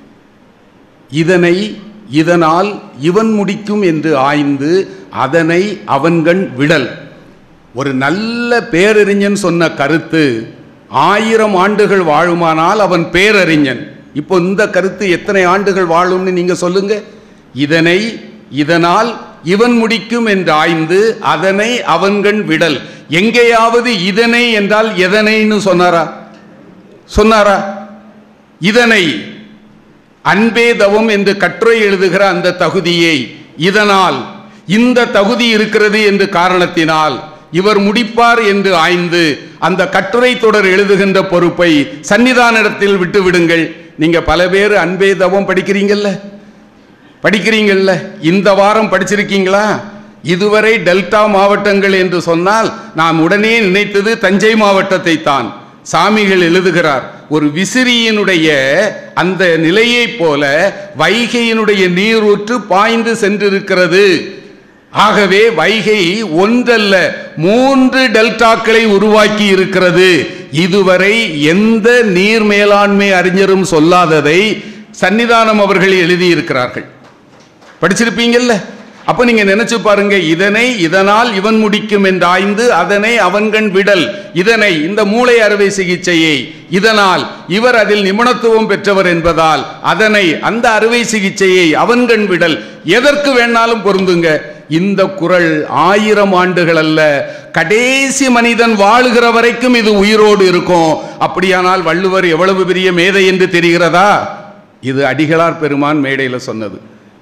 இதனை இதனால் இவன் முடிக்கும் என்று ஆய்ந்து அதனை அவன்கண் விடல் ஒரு நல்ல பேரறிஞன் சொன்ன கருத்து ஆயிரம் ஆண்டுகள் வாழுமானால் அவன் பேரறிஞன் இப்போ இந்த கருத்து எத்தனை ஆண்டுகள் வாழும்னு நீங்க சொல்லுங்க இதனை இதனால் இவன் முடிக்கும் என்று ஆய்ந்து அதனை அவன்கண் விடல் எங்கேயாவது இதனை என்றால் எதனைன்னு சொன்னாரா சொன்னாரா இதனை அன்பே தவம் என்று கட்டுரை எழுதுகிற அந்த தகுதியை இதனால் இந்த தகுதி இருக்கிறது என்று காரணத்தினால் இவர் முடிப்பார் என்று ஆய்ந்து அந்த கட்டுரை தொடர் எழுதுகின்ற பொறுப்பை சன்னிதானிடத்தில் விட்டு விடுங்கள் நீங்க பல பேர் அன்பே தவம் படிக்கிறீங்கல்ல படிக்கிறீங்கல்ல இந்த வாரம் படிச்சிருக்கீங்களா இதுவரை டெல்டா மாவட்டங்கள் என்று சொன்னால் நாம் உடனே நினைத்தது தஞ்சை மாவட்டத்தை தான் சாமிகள் எழுதுகிறார் ஒரு விசிறியினுடைய அந்த நிலையைப் போல வைகையினுடைய நீரூற்று பாய்ந்து சென்றிருக்கிறது ஆகவே வைகை ஒன்றல்ல மூன்று டெல்டாக்களை உருவாக்கி இருக்கிறது இதுவரை எந்த நீர் மேலாண்மை அறிஞரும் சொல்லாததை சன்னிதானம் அவர்கள் எழுதியிருக்கிறார்கள் படிச்சிருப்பீங்கல்ல அப்ப நீங்க நினைச்சு பாருங்க இதனை இதனால் இவன் முடிக்கும் என்று ஆய்ந்து அதனை அவன்கண் விடல் இதனை இந்த மூளை அறுவை சிகிச்சையை இதனால் இவர் அதில் நிபுணத்துவம் பெற்றவர் என்பதால் அதனை அந்த அறுவை சிகிச்சையை அவன்கண் விடல் எதற்கு வேணாலும் பொருந்துங்க இந்த குரல் ஆயிரம் ஆண்டுகள் அல்ல கடைசி மனிதன் வாழுகிற வரைக்கும் இது உயிரோடு இருக்கும் அப்படியானால் வள்ளுவர் எவ்வளவு பெரிய மேதை என்று தெரிகிறதா இது அடிகளார் பெருமான் மேடையில் சொன்னது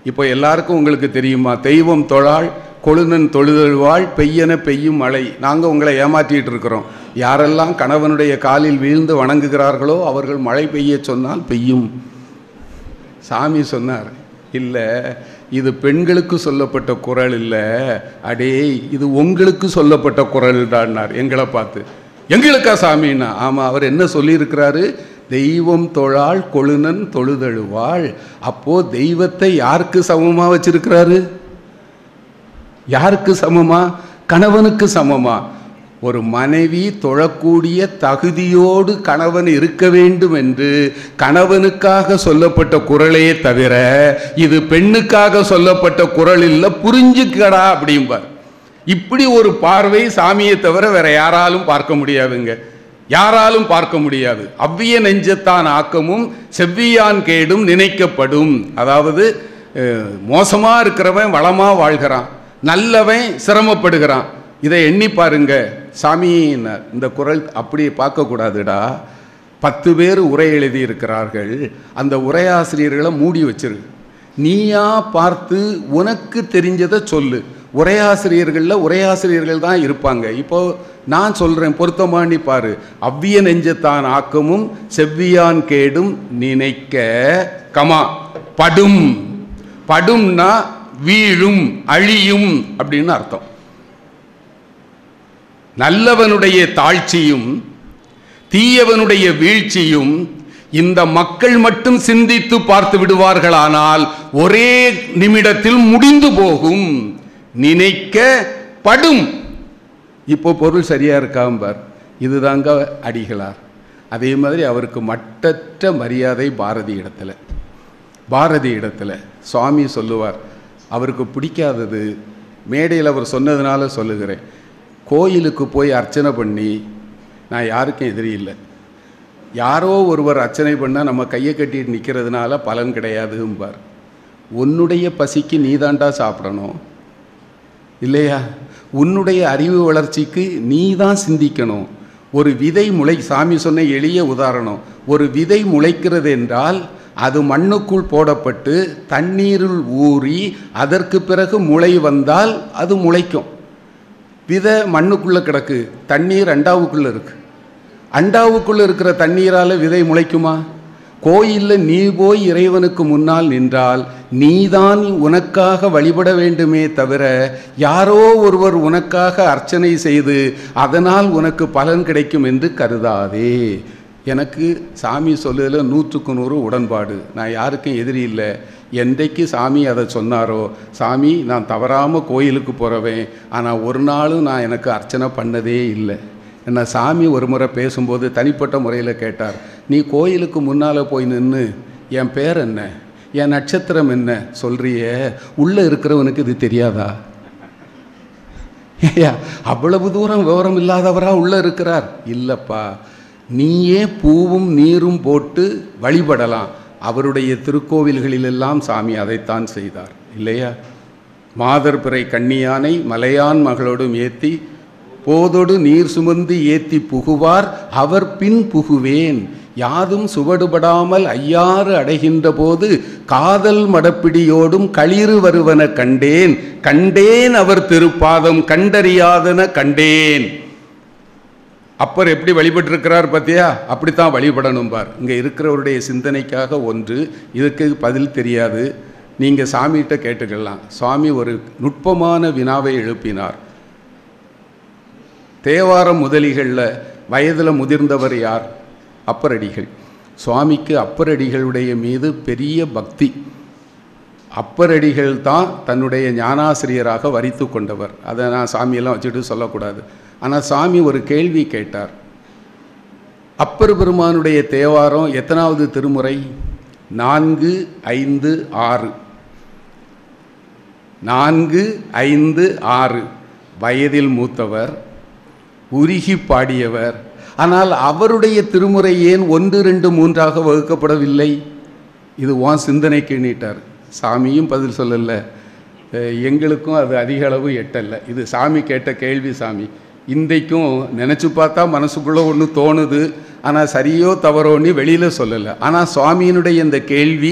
இப்போ எல்லாருக்கும் உங்களுக்கு தெரியுமா தெய்வம் தொழாள் கொழுநன் தொழுதழ்வாள் பெய்யன பெய்யும் மழை நாங்கள் உங்களை ஏமாற்றிட்டு இருக்கிறோம் யாரெல்லாம் கணவனுடைய காலில் வீழ்ந்து வணங்குகிறார்களோ அவர்கள் மழை பெய்ய சொன்னால் பெய்யும் சாமி சொன்னார் இல்லை இது பெண்களுக்கு சொல்லப்பட்ட குரல் இல்லை அடே இது உங்களுக்கு சொல்லப்பட்ட குரல் தான்னார் எங்களை பார்த்து எங்களுக்கா சாமின்னா ஆமாம் அவர் என்ன சொல்லியிருக்கிறாரு தெய்வம் தொழாள் கொழுநன் தொழுதழுவாள் அப்போ தெய்வத்தை யாருக்கு சமமா வச்சிருக்கிறாரு யாருக்கு சமமா கணவனுக்கு சமமா ஒரு மனைவி தொழக்கூடிய தகுதியோடு கணவன் இருக்க வேண்டும் என்று கணவனுக்காக சொல்லப்பட்ட குரலே தவிர இது பெண்ணுக்காக சொல்லப்பட்ட குரல் இல்லை புரிஞ்சுக்கடா அப்படிம்பார் இப்படி ஒரு பார்வை சாமியை தவிர வேற யாராலும் பார்க்க முடியாதுங்க யாராலும் பார்க்க முடியாது அவ்விய நெஞ்சத்தான் ஆக்கமும் செவ்வியான் கேடும் நினைக்கப்படும் அதாவது அஹ், மோசமா இருக்கிறவன் வளமா வாழ்கிறான் நல்லவன் சிரமப்படுகிறான் இதை எண்ணி பாருங்க சாமியினர் இந்த குரல் அப்படி பார்க்கக்கூடாதுடா பத்து பேர் உரை எழுதி இருக்கிறார்கள் அந்த உரையாசிரியர்களை மூடி வச்சிரு நீயா பார்த்து உனக்கு தெரிஞ்சதை சொல்லு உரையாசிரியர்களில் உரையாசிரியர்கள் தான் இருப்பாங்க இப்போ நான் சொல்றேன் பொருத்தமானி பாரு அவ்விய நெஞ்சத்தான் ஆக்கமும் செவ்வியான் கேடும் நினைக்க கமா படும் படும்னா வீழும் அழியும் அப்படின்னு அர்த்தம் நல்லவனுடைய தாழ்ச்சியும் தீயவனுடைய வீழ்ச்சியும் இந்த மக்கள் மட்டும் சிந்தித்து பார்த்து விடுவார்களானால் ஒரே நிமிடத்தில் முடிந்து போகும் நினைக்க படும் இப்போ பொருள் சரியா இருக்காம் பார் இதுதாங்க அடிகளார் அதே மாதிரி அவருக்கு மட்டற்ற மரியாதை பாரதி இடத்துல பாரதி இடத்துல சுவாமி சொல்லுவார் அவருக்கு பிடிக்காதது மேடையில் அவர் சொன்னதுனால சொல்லுகிறேன் கோயிலுக்கு போய் அர்ச்சனை பண்ணி நான் யாருக்கும் எதிரி இல்லை யாரோ ஒருவர் அர்ச்சனை பண்ணால் நம்ம கையை கட்டிட்டு நிற்கிறதுனால பலன் கிடையாதும்பார் உன்னுடைய பசிக்கு நீதாண்டா சாப்பிடணும் இல்லையா உன்னுடைய அறிவு வளர்ச்சிக்கு நீ தான் சிந்திக்கணும் ஒரு விதை முளை சாமி சொன்ன எளிய உதாரணம் ஒரு விதை முளைக்கிறது என்றால் அது மண்ணுக்குள் போடப்பட்டு தண்ணீரில் ஊறி அதற்கு பிறகு முளை வந்தால் அது முளைக்கும் விதை மண்ணுக்குள்ளே கிடக்கு தண்ணீர் அண்டாவுக்குள்ளே இருக்கு அண்டாவுக்குள்ளே இருக்கிற தண்ணீரால் விதை முளைக்குமா கோயிலில் நீ போய் இறைவனுக்கு முன்னால் நின்றால் நீதான் உனக்காக வழிபட வேண்டுமே தவிர யாரோ ஒருவர் உனக்காக அர்ச்சனை செய்து அதனால் உனக்கு பலன் கிடைக்கும் என்று கருதாதே எனக்கு சாமி சொல்லுதில் நூற்றுக்கு நூறு உடன்பாடு நான் யாருக்கும் எதிரி இல்லை என்றைக்கு சாமி அதை சொன்னாரோ சாமி நான் தவறாமல் கோயிலுக்கு போகிறவன் ஆனால் ஒரு நாளும் நான் எனக்கு அர்ச்சனை பண்ணதே இல்லை என்ன சாமி ஒரு முறை பேசும்போது தனிப்பட்ட முறையில் கேட்டார் நீ கோயிலுக்கு முன்னால் போய் நின்று என் பேர் என்ன என் நட்சத்திரம் என்ன சொல்றியே உள்ளே இருக்கிறவனுக்கு இது தெரியாதா ஏய்யா அவ்வளவு தூரம் விவரம் இல்லாதவரா உள்ள இருக்கிறார் இல்லப்பா நீயே பூவும் நீரும் போட்டு வழிபடலாம் அவருடைய திருக்கோவில்களிலெல்லாம் சாமி அதைத்தான் செய்தார் இல்லையா மாதர் பிறை கண்ணியானை மலையான் மகளோடும் ஏத்தி போதொடு நீர் சுமந்து ஏத்தி புகுவார் அவர் பின் புகுவேன் யாதும் சுவடுபடாமல் ஐயாறு அடைகின்ற போது காதல் மடப்பிடியோடும் களிறு வருவன கண்டேன் கண்டேன் அவர் திருப்பாதம் கண்டறியாதன கண்டேன் அப்பர் எப்படி வழிபட்டிருக்கிறார் பார்த்தியா அப்படித்தான் வழிபடணும் பார் இங்கே இருக்கிறவருடைய சிந்தனைக்காக ஒன்று இதுக்கு பதில் தெரியாது நீங்கள் சாமிகிட்ட கேட்டுக்கலாம் சுவாமி ஒரு நுட்பமான வினாவை எழுப்பினார் தேவாரம் முதலிகளில் வயதில் முதிர்ந்தவர் யார் அப்பரடிகள் சுவாமிக்கு அப்பரடிகளுடைய மீது பெரிய பக்தி அப்பரடிகள் தான் தன்னுடைய ஞானாசிரியராக வரித்து கொண்டவர் அதை நான் சாமியெல்லாம் வச்சுட்டு சொல்லக்கூடாது ஆனால் சாமி ஒரு கேள்வி கேட்டார் அப்பர் பெருமானுடைய தேவாரம் எத்தனாவது திருமுறை நான்கு ஐந்து ஆறு நான்கு ஐந்து ஆறு வயதில் மூத்தவர் உருகி பாடியவர் ஆனால் அவருடைய திருமுறை ஏன் ஒன்று ரெண்டு மூன்றாக வகுக்கப்படவில்லை இது உன் சிந்தனைக்கு நீட்டார் சாமியும் பதில் சொல்லல அஹ் எங்களுக்கும் அது அதிக அளவு எட்டல்ல இது சாமி கேட்ட கேள்வி சாமி இன்றைக்கும் நினச்சி பார்த்தா மனசுக்குள்ளே ஒன்று தோணுது ஆனால் சரியோ தவறோன்னு வெளியில் சொல்லலை ஆனால் சுவாமியினுடைய இந்த கேள்வி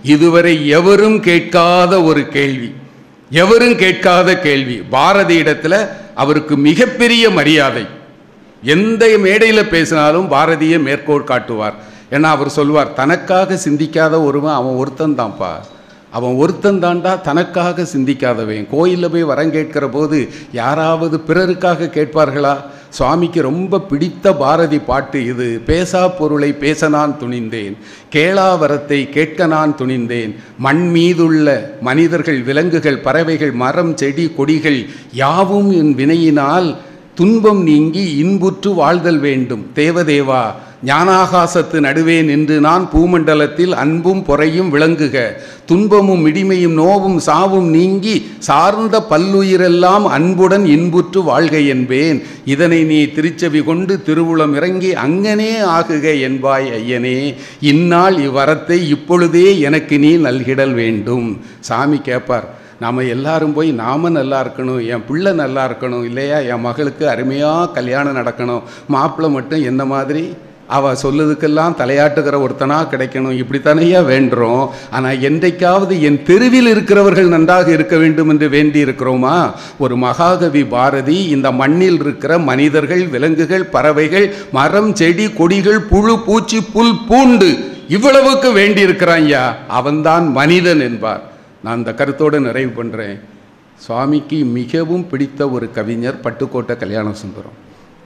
இதுவரை எவரும் கேட்காத ஒரு கேள்வி எவரும் கேட்காத கேள்வி பாரதி இடத்துல அவருக்கு மிகப்பெரிய மரியாதை எந்த மேடையில் பேசினாலும் பாரதியை மேற்கோள் காட்டுவார் ஏன்னா அவர் சொல்வார் தனக்காக சிந்திக்காத ஒருவன் அவன் ஒருத்தன் தான்ப்பா அவன் ஒருத்தன் தாண்டா தனக்காக சிந்திக்காதவன் கோயிலில் போய் வரம் கேட்கிற போது யாராவது பிறருக்காக கேட்பார்களா சுவாமிக்கு ரொம்ப பிடித்த பாரதி பாட்டு இது பேசா பொருளை பேச நான் துணிந்தேன் கேளா வரத்தை கேட்க நான் துணிந்தேன் மண் மீதுள்ள மனிதர்கள் விலங்குகள் பறவைகள் மரம் செடி கொடிகள் யாவும் என் வினையினால் துன்பம் நீங்கி இன்புற்று வாழ்தல் வேண்டும் தேவதேவா ஞானாகாசத்து நடுவே நின்று நான் பூமண்டலத்தில் அன்பும் பொறையும் விளங்குக துன்பமும் இடிமையும் நோவும் சாவும் நீங்கி சார்ந்த பல்லுயிரெல்லாம் அன்புடன் இன்புற்று வாழ்க என்பேன் இதனை நீ திருச்செவி கொண்டு திருவுளம் இறங்கி அங்கனே ஆகுக என்பாய் ஐயனே இந்நாள் இவ்வரத்தை இப்பொழுதே எனக்கு நீ நல்கிடல் வேண்டும் சாமி கேட்பார் நாம் எல்லாரும் போய் நாம நல்லா இருக்கணும் என் பிள்ளை நல்லா இருக்கணும் இல்லையா என் மகளுக்கு அருமையாக கல்யாணம் நடக்கணும் மாப்பிள்ளை மட்டும் என்ன மாதிரி அவள் சொல்லுறதுக்கெல்லாம் தலையாட்டுகிற ஒருத்தனா கிடைக்கணும் இப்படித்தானையா வேண்டுறோம் ஆனால் என்றைக்காவது என் தெருவில் இருக்கிறவர்கள் நன்றாக இருக்க வேண்டும் என்று வேண்டி இருக்கிறோமா ஒரு மகாகவி பாரதி இந்த மண்ணில் இருக்கிற மனிதர்கள் விலங்குகள் பறவைகள் மரம் செடி கொடிகள் புழு பூச்சி புல் பூண்டு இவ்வளவுக்கு வேண்டி இருக்கிறான் ஐயா அவன்தான் மனிதன் என்பார் நான் இந்த கருத்தோடு நிறைவு பண்ணுறேன் சுவாமிக்கு மிகவும் பிடித்த ஒரு கவிஞர் பட்டுக்கோட்டை கல்யாண சுந்தரம்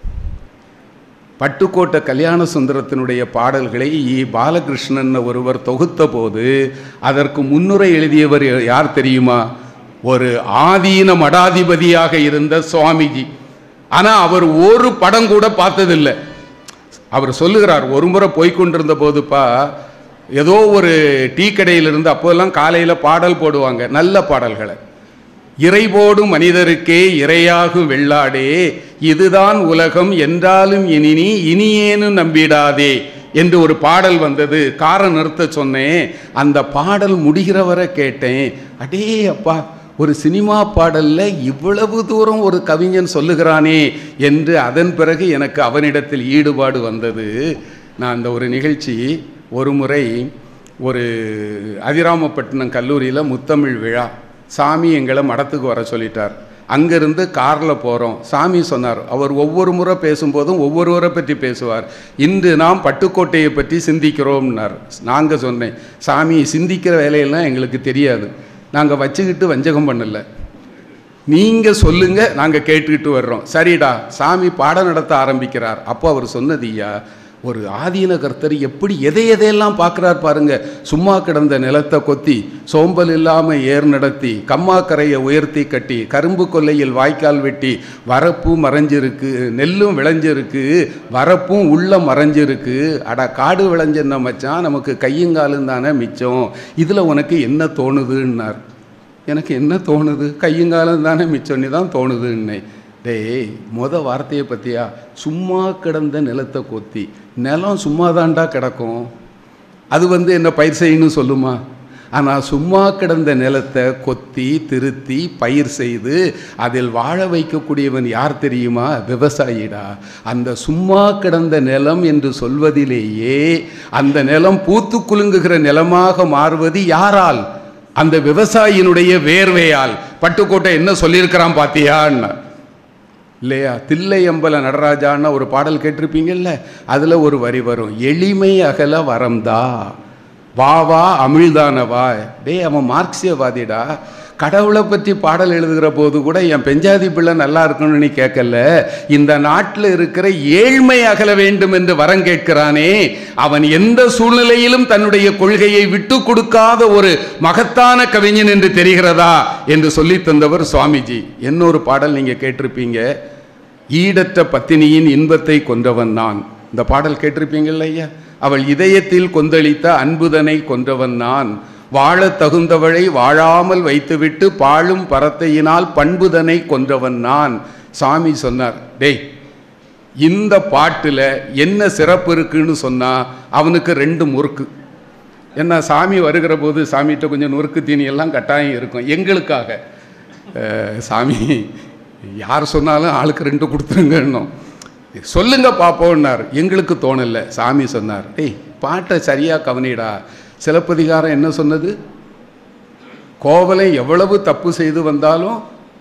பட்டுக்கோட்டை கல்யாண சுந்தரத்தினுடைய பாடல்களை இ பாலகிருஷ்ணன் ஒருவர் தொகுத்த போது அதற்கு முன்னுரை எழுதியவர் யார் தெரியுமா ஒரு ஆதீன மடாதிபதியாக இருந்த சுவாமிஜி ஆனால் அவர் ஒரு படம் கூட பார்த்ததில்லை அவர் சொல்லுகிறார் ஒரு முறை போய்கொண்டிருந்த போதுப்பா ஏதோ ஒரு டீ கடையிலிருந்து அப்போதெல்லாம் காலையில் பாடல் போடுவாங்க நல்ல பாடல்களை இறைபோடும் மனிதருக்கே இரையாகும் வெள்ளாடே இதுதான் உலகம் என்றாலும் இனி நீ இனியேனும் நம்பிடாதே என்று ஒரு பாடல் வந்தது காரை நிறுத்த சொன்னேன் அந்த பாடல் முடிகிற வரை கேட்டேன் அடே அப்பா ஒரு சினிமா பாடல்ல இவ்வளவு தூரம் ஒரு கவிஞன் சொல்லுகிறானே என்று அதன் பிறகு எனக்கு அவனிடத்தில் ஈடுபாடு வந்தது நான் அந்த ஒரு நிகழ்ச்சி ஒரு முறை ஒரு அதிராமப்பட்டினம் கல்லூரியில் முத்தமிழ் விழா சாமி எங்களை மடத்துக்கு வர சொல்லிட்டார் அங்கேருந்து காரில் போகிறோம் சாமி சொன்னார் அவர் ஒவ்வொரு முறை பேசும்போதும் ஒவ்வொருவரை பற்றி பேசுவார் இன்று நாம் பட்டுக்கோட்டையை பற்றி சிந்திக்கிறோம்னார் நாங்கள் சொன்னேன் சாமி சிந்திக்கிற வேலையெல்லாம் எங்களுக்கு தெரியாது நாங்கள் வச்சுக்கிட்டு வஞ்சகம் பண்ணல நீங்கள் சொல்லுங்க நாங்கள் கேட்டுக்கிட்டு வர்றோம் சரிடா சாமி பாடம் நடத்த ஆரம்பிக்கிறார் அப்போ அவர் சொன்னது ஐயா ஒரு ஆதீன கர்த்தர் எப்படி எதை எதையெல்லாம் பார்க்குறார் பாருங்க சும்மா கிடந்த நிலத்தை கொத்தி சோம்பல் இல்லாமல் ஏர் நடத்தி கம்மாக்கரையை உயர்த்தி கட்டி கரும்பு கொல்லையில் வாய்க்கால் வெட்டி வரப்பு மறைஞ்சிருக்கு நெல்லும் விளைஞ்சிருக்கு வரப்பும் உள்ள மறைஞ்சிருக்கு அட காடு விளைஞ்சென்ன மச்சான் நமக்கு கையுங்காலும் தானே மிச்சம் இதில் உனக்கு என்ன தோணுதுன்னார் எனக்கு என்ன தோணுது கையுங்காலம் தானே மிச்சம்னு தான் தோணுதுன்னே டேய் மொத வார்த்தையை பற்றியா சும்மா கிடந்த நிலத்தை கொத்தி நிலம் சும்மா தாண்டா கிடக்கும் அது வந்து என்ன பயிர் செய்யணும் சொல்லுமா ஆனால் சும்மா கிடந்த நிலத்தை கொத்தி திருத்தி பயிர் செய்து அதில் வாழ வைக்கக்கூடியவன் யார் தெரியுமா விவசாயிடா அந்த சும்மா கிடந்த நிலம் என்று சொல்வதிலேயே அந்த நிலம் பூத்து குலுங்குகிற நிலமாக மாறுவது யாரால் அந்த விவசாயியினுடைய வேர்வையால் பட்டுக்கோட்டை என்ன சொல்லியிருக்கிறான் பாத்தியான்னு இல்லையா தில்லையம்பல நடராஜான்னு ஒரு பாடல் கேட்டிருப்பீங்கல்ல அதில் ஒரு வரி வரும் எளிமை அகல வரம்தா வா வா அமிழ்தான வா டேய் அவன் மார்க்சியவாதிடா கடவுளை பற்றி பாடல் எழுதுகிற போது கூட என் பெஞ்சாதி பிள்ளை நல்லா இருக்கணும்னு நீ கேட்கல இந்த நாட்டில் இருக்கிற ஏழ்மை அகல வேண்டும் என்று வரம் கேட்கிறானே அவன் எந்த சூழ்நிலையிலும் தன்னுடைய கொள்கையை விட்டு கொடுக்காத ஒரு மகத்தான கவிஞன் என்று தெரிகிறதா என்று சொல்லி தந்தவர் சுவாமிஜி இன்னொரு பாடல் நீங்க கேட்டிருப்பீங்க ஈடற்ற பத்தினியின் இன்பத்தை கொன்றவன் நான் இந்த பாடல் கேட்டிருப்பீங்கல்ல ஐயா அவள் இதயத்தில் கொந்தளித்த அன்புதனை கொன்றவன் நான் வாழத் தகுந்தவளை வாழாமல் வைத்துவிட்டு பாழும் பரத்தையினால் பண்புதனை கொன்றவன் நான் சாமி சொன்னார் டேய் இந்த பாட்டில் என்ன சிறப்பு இருக்குன்னு சொன்னா அவனுக்கு ரெண்டு முறுக்கு என்ன சாமி வருகிற போது சாமிகிட்ட கொஞ்சம் நொறுக்கு தீனி எல்லாம் கட்டாயம் இருக்கும் எங்களுக்காக அஹ், சாமி யார் சொன்னாலும் ஆளுக்கு ரெண்டு கொடுத்துருங்கன்னும் சொல்லுங்க பார்ப்போம்னார் எங்களுக்கு தோணல சாமி சொன்னார் டேய் பாட்டை சரியாக கவனிடா சிலப்பதிகாரம் என்ன சொன்னது கோவலை எவ்வளவு தப்பு செய்து வந்தாலும்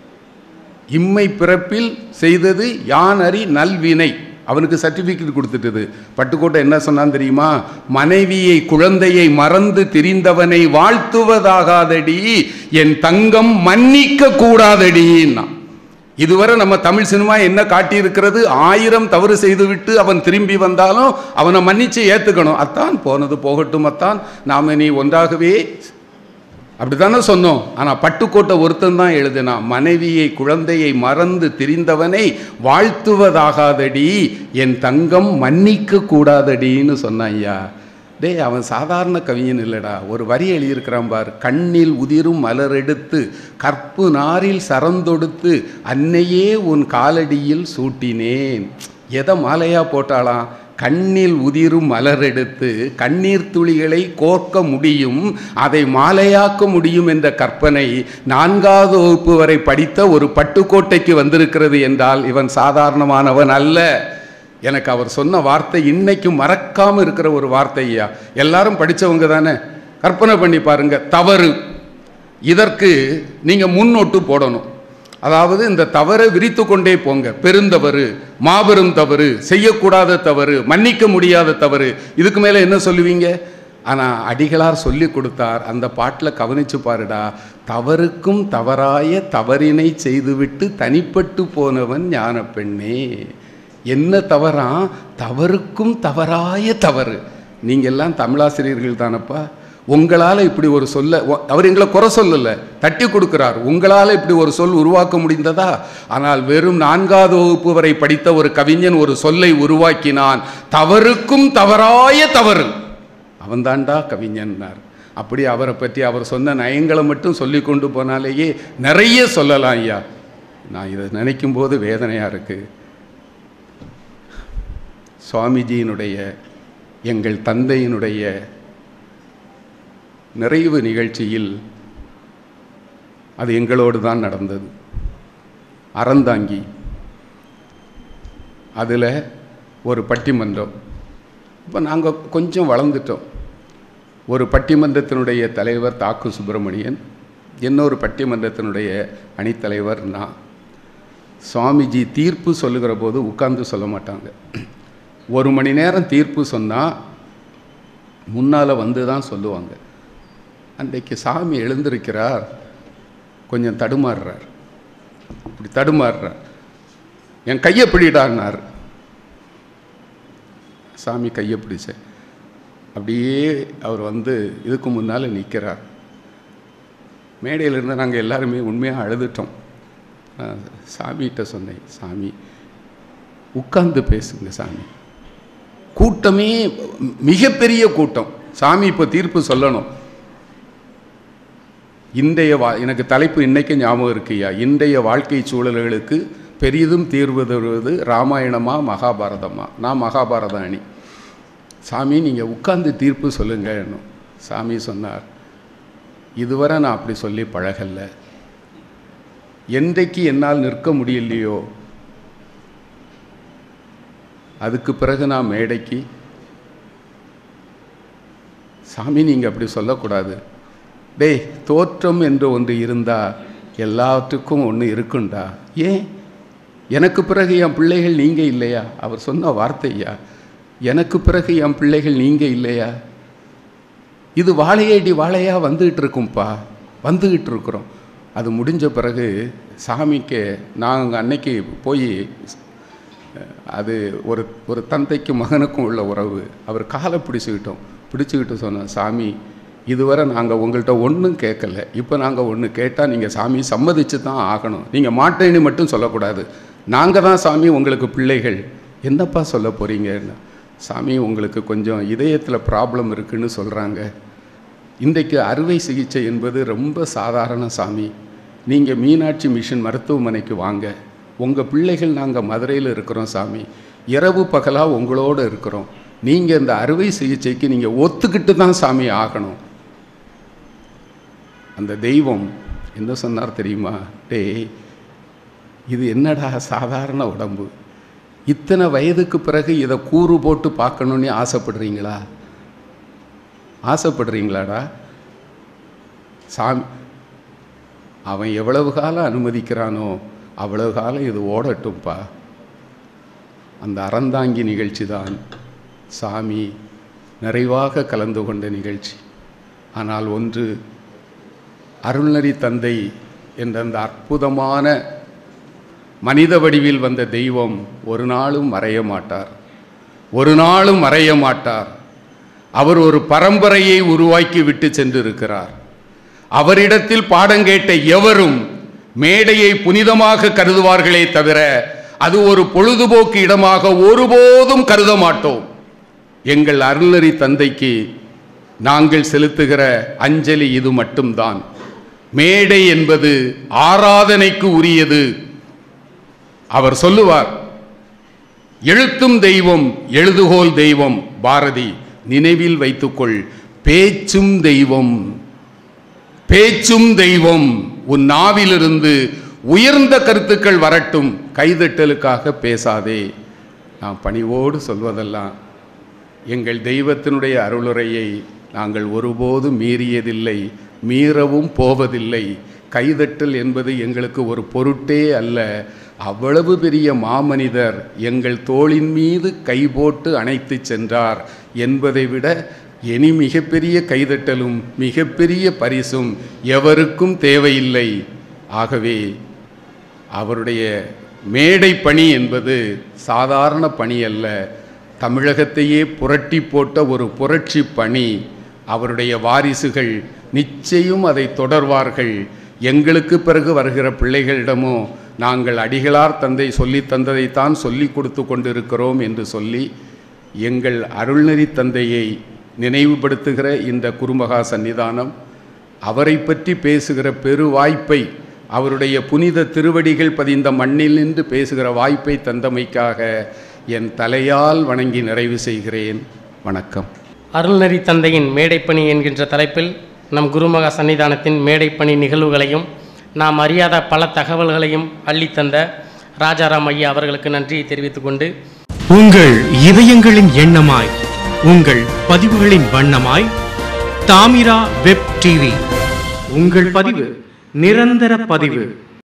இம்மை பிறப்பில் செய்தது யான் அறி நல்வினை அவனுக்கு சர்டிஃபிகேட் கொடுத்துட்டது பட்டுக்கோட்டை என்ன சொன்னான் தெரியுமா மனைவியை குழந்தையை மறந்து திரிந்தவனை வாழ்த்துவதாகாதடி என் தங்கம் மன்னிக்க கூடாதடின்னா இதுவரை நம்ம தமிழ் சினிமா என்ன காட்டியிருக்கிறது ஆயிரம் தவறு செய்துவிட்டு அவன் திரும்பி வந்தாலும் அவனை மன்னிச்சு ஏத்துக்கணும் அத்தான் போனது போகட்டும் அத்தான் நாம நீ ஒன்றாகவே அப்படித்தானே சொன்னோம் ஆனால் பட்டுக்கோட்டை ஒருத்தன் தான் எழுதினான் மனைவியை குழந்தையை மறந்து திரிந்தவனை வாழ்த்துவதாகாதடி என் தங்கம் மன்னிக்க கூடாதடின்னு சொன்னான் ஐயா டேய் அவன் சாதாரண கவிஞன் இல்லைடா ஒரு வரி எழுதியிருக்கிறான் பார் கண்ணில் உதிரும் மலரெடுத்து கற்பு நாரில் சரந்தொடுத்து அன்னையே உன் காலடியில் சூட்டினேன் எதை மாலையா போட்டாளாம் கண்ணில் உதிரும் மலரெடுத்து கண்ணீர் துளிகளை கோர்க்க முடியும் அதை மாலையாக்க முடியும் என்ற கற்பனை நான்காவது வகுப்பு வரை படித்த ஒரு பட்டுக்கோட்டைக்கு வந்திருக்கிறது என்றால் இவன் சாதாரணமானவன் அல்ல எனக்கு அவர் சொன்ன வார்த்தை இன்னைக்கும் மறக்காம இருக்கிற ஒரு வார்த்தை ஐயா எல்லாரும் படிச்சவங்க தானே கற்பனை பண்ணி பாருங்க தவறு இதற்கு நீங்க முன்னோட்டு போடணும் அதாவது இந்த தவறை விரித்து கொண்டே போங்க பெருந்தவறு மாபெரும் தவறு செய்யக்கூடாத தவறு மன்னிக்க முடியாத தவறு இதுக்கு மேலே என்ன சொல்லுவீங்க ஆனால் அடிகளார் சொல்லி கொடுத்தார் அந்த பாட்டில் கவனிச்சு பாருடா தவறுக்கும் தவறாய தவறினை செய்துவிட்டு தனிப்பட்டு போனவன் ஞான பெண்ணே என்ன தவறா தவறுக்கும் தவறாய தவறு நீங்க எல்லாம் தமிழாசிரியர்கள் தானப்பா உங்களால் இப்படி ஒரு சொல்ல ஒ- அவர் எங்களை குறை சொல்லல தட்டி கொடுக்கிறார் உங்களால் இப்படி ஒரு சொல் உருவாக்க முடிந்ததா ஆனால் வெறும் நான்காவது வகுப்பு வரை படித்த ஒரு கவிஞன் ஒரு சொல்லை உருவாக்கினான் தவறுக்கும் தவறாய தவறு அவன்தான்டா கவிஞன்னார் அப்படி அவரை பற்றி அவர் சொன்ன நயங்களை மட்டும் சொல்லி கொண்டு போனாலேயே நிறைய சொல்லலாம் ஐயா நான் இதை நினைக்கும் போது வேதனையாக இருக்குது சுவாமிஜியினுடைய எங்கள் தந்தையினுடைய நிறைவு நிகழ்ச்சியில் அது எங்களோடு தான் நடந்தது அறந்தாங்கி அதில் ஒரு பட்டிமன்றம் இப்போ நாங்கள் கொஞ்சம் வளர்ந்துட்டோம் ஒரு பட்டிமன்றத்தினுடைய தலைவர் தாக்கு சுப்பிரமணியன் இன்னொரு பட்டிமன்றத்தினுடைய அணித்தலைவர் நான் சுவாமிஜி தீர்ப்பு சொல்லுகிற போது உட்கார்ந்து சொல்ல மாட்டாங்க ஒரு மணி நேரம் தீர்ப்பு சொன்னால் முன்னால் வந்து தான் சொல்லுவாங்க அன்றைக்கு சாமி எழுந்திருக்கிறார் கொஞ்சம் தடுமாறுறார் இப்படி தடுமாறுறார் என் கையை பிடிடான்னார் சாமி கையை பிடிச்ச அப்படியே அவர் வந்து இதுக்கு முன்னால் நிற்கிறார் மேடையில் இருந்து நாங்கள் எல்லாருமே உண்மையாக அழுதுட்டோம் நான் சாமிகிட்ட சொன்னேன் சாமி உட்கார்ந்து பேசுங்க சாமி கூட்டமே மிகப்பெரிய கூட்டம் சாமி இப்போ தீர்ப்பு சொல்லணும் இன்றைய வா எனக்கு தலைப்பு இன்னைக்கு ஞாபகம் இருக்குய்யா இன்றைய வாழ்க்கை சூழல்களுக்கு பெரிதும் தீர்வு தருவது ராமாயணமா மகாபாரதமா நான் மகாபாரத அணி சாமி நீங்கள் உட்கார்ந்து தீர்ப்பு சொல்லுங்க சாமி சொன்னார் இதுவரை நான் அப்படி சொல்லி பழகல என்றைக்கு என்னால் நிற்க முடியலையோ அதுக்கு பிறகு நான் மேடைக்கு சாமி நீங்கள் அப்படி சொல்லக்கூடாது டேய் தோற்றம் என்று ஒன்று இருந்தா எல்லாத்துக்கும் ஒன்று இருக்குண்டா ஏன் எனக்கு பிறகு என் பிள்ளைகள் நீங்கள் இல்லையா அவர் சொன்ன வார்த்தையா எனக்கு பிறகு என் பிள்ளைகள் நீங்கள் இல்லையா இது வாழையடி வாழையாக வந்துகிட்டு இருக்கும்பா வந்துகிட்டு இருக்கிறோம் அது முடிஞ்ச பிறகு சாமிக்கு நாங்கள் அன்னைக்கு போய் அது ஒரு ஒரு தந்தைக்கும் மகனுக்கும் உள்ள உறவு அவர் காலை பிடிச்சிக்கிட்டோம் பிடிச்சிக்கிட்டு சொன்னோம் சாமி இதுவரை நாங்கள் உங்கள்கிட்ட ஒன்றும் கேட்கல இப்போ நாங்கள் ஒன்று கேட்டால் நீங்கள் சாமி சம்மதிச்சு தான் ஆகணும் நீங்கள் மாட்டேன்னு மட்டும் சொல்லக்கூடாது நாங்கள் தான் சாமி உங்களுக்கு பிள்ளைகள் என்னப்பா சொல்ல போகிறீங்கன்னு சாமி உங்களுக்கு கொஞ்சம் இதயத்தில் ப்ராப்ளம் இருக்குன்னு சொல்கிறாங்க இன்றைக்கு அறுவை சிகிச்சை என்பது ரொம்ப சாதாரண சாமி நீங்கள் மீனாட்சி மிஷன் மருத்துவமனைக்கு வாங்க உங்கள் பிள்ளைகள் நாங்கள் மதுரையில் இருக்கிறோம் சாமி இரவு பகலாக உங்களோட இருக்கிறோம் நீங்கள் இந்த அறுவை சிகிச்சைக்கு நீங்கள் ஒத்துக்கிட்டு தான் சாமி ஆகணும் அந்த தெய்வம் என்ன சொன்னார் தெரியுமா டேய் இது என்னடா சாதாரண உடம்பு இத்தனை வயதுக்கு பிறகு இதை கூறு போட்டு பார்க்கணுன்னு ஆசைப்படுறீங்களா ஆசைப்படுறீங்களாடா சாமி அவன் எவ்வளவு காலம் அனுமதிக்கிறானோ அவ்வளவு காலம் இது ஓடட்டும்ப்பா அந்த அறந்தாங்கி நிகழ்ச்சி தான் சாமி நிறைவாக கலந்து கொண்ட நிகழ்ச்சி ஆனால் ஒன்று அருள்நெறி தந்தை என்ற அந்த அற்புதமான மனித வடிவில் வந்த தெய்வம் ஒரு நாளும் மறைய மாட்டார் ஒரு நாளும் மறைய மாட்டார் அவர் ஒரு பரம்பரையை உருவாக்கி விட்டு சென்றிருக்கிறார் அவரிடத்தில் பாடங்கேட்ட எவரும் மேடையை புனிதமாக கருதுவார்களே தவிர அது ஒரு பொழுதுபோக்கு இடமாக ஒருபோதும் கருத மாட்டோம் எங்கள் அருள்நெறி தந்தைக்கு நாங்கள் செலுத்துகிற அஞ்சலி இது மட்டும்தான் மேடை என்பது ஆராதனைக்கு உரியது அவர் சொல்லுவார் எழுத்தும் தெய்வம் எழுதுகோல் தெய்வம் பாரதி நினைவில் வைத்துக்கொள் பேச்சும் தெய்வம் பேச்சும் தெய்வம் உன் நாவிலிருந்து உயர்ந்த கருத்துக்கள் வரட்டும் கைதட்டலுக்காக பேசாதே நான் பணிவோடு சொல்வதெல்லாம் எங்கள் தெய்வத்தினுடைய அருளுரையை நாங்கள் ஒருபோதும் மீறியதில்லை மீறவும் போவதில்லை கைதட்டல் என்பது எங்களுக்கு ஒரு பொருட்டே அல்ல அவ்வளவு பெரிய மாமனிதர் எங்கள் தோளின் மீது கை போட்டு அணைத்து சென்றார் என்பதை விட இனி மிகப்பெரிய கைதட்டலும் மிகப்பெரிய பரிசும் எவருக்கும் தேவையில்லை ஆகவே அவருடைய மேடை பணி என்பது சாதாரண பணி அல்ல தமிழகத்தையே புரட்டி போட்ட ஒரு புரட்சி பணி அவருடைய வாரிசுகள் நிச்சயம் அதை தொடர்வார்கள் எங்களுக்கு பிறகு வருகிற பிள்ளைகளிடமோ நாங்கள் அடிகளார் தந்தை சொல்லி தந்ததைத்தான் சொல்லி கொடுத்து கொண்டிருக்கிறோம் என்று சொல்லி எங்கள் அருள்நெறி தந்தையை நினைவுபடுத்துகிற இந்த குருமகா சன்னிதானம் அவரை பற்றி பேசுகிற பெரு வாய்ப்பை அவருடைய புனித திருவடிகள் பதிந்த மண்ணில் நின்று பேசுகிற வாய்ப்பை தந்தமைக்காக என் தலையால் வணங்கி நிறைவு செய்கிறேன் வணக்கம் அருள்நெறி தந்தையின் மேடைப்பணி என்கின்ற தலைப்பில் நம் குருமகா சன்னிதானத்தின் மேடைப்பணி நிகழ்வுகளையும் நாம் அறியாத பல தகவல்களையும் அள்ளித்தந்த ராஜாராம் ஐயா அவர்களுக்கு நன்றியை தெரிவித்துக் கொண்டு உங்கள் இதயங்களின் எண்ணமாய் உங்கள் பதிவுகளின் வண்ணமாய் தாமிரா வெப் டிவி உங்கள் பதிவு நிரந்தர பதிவு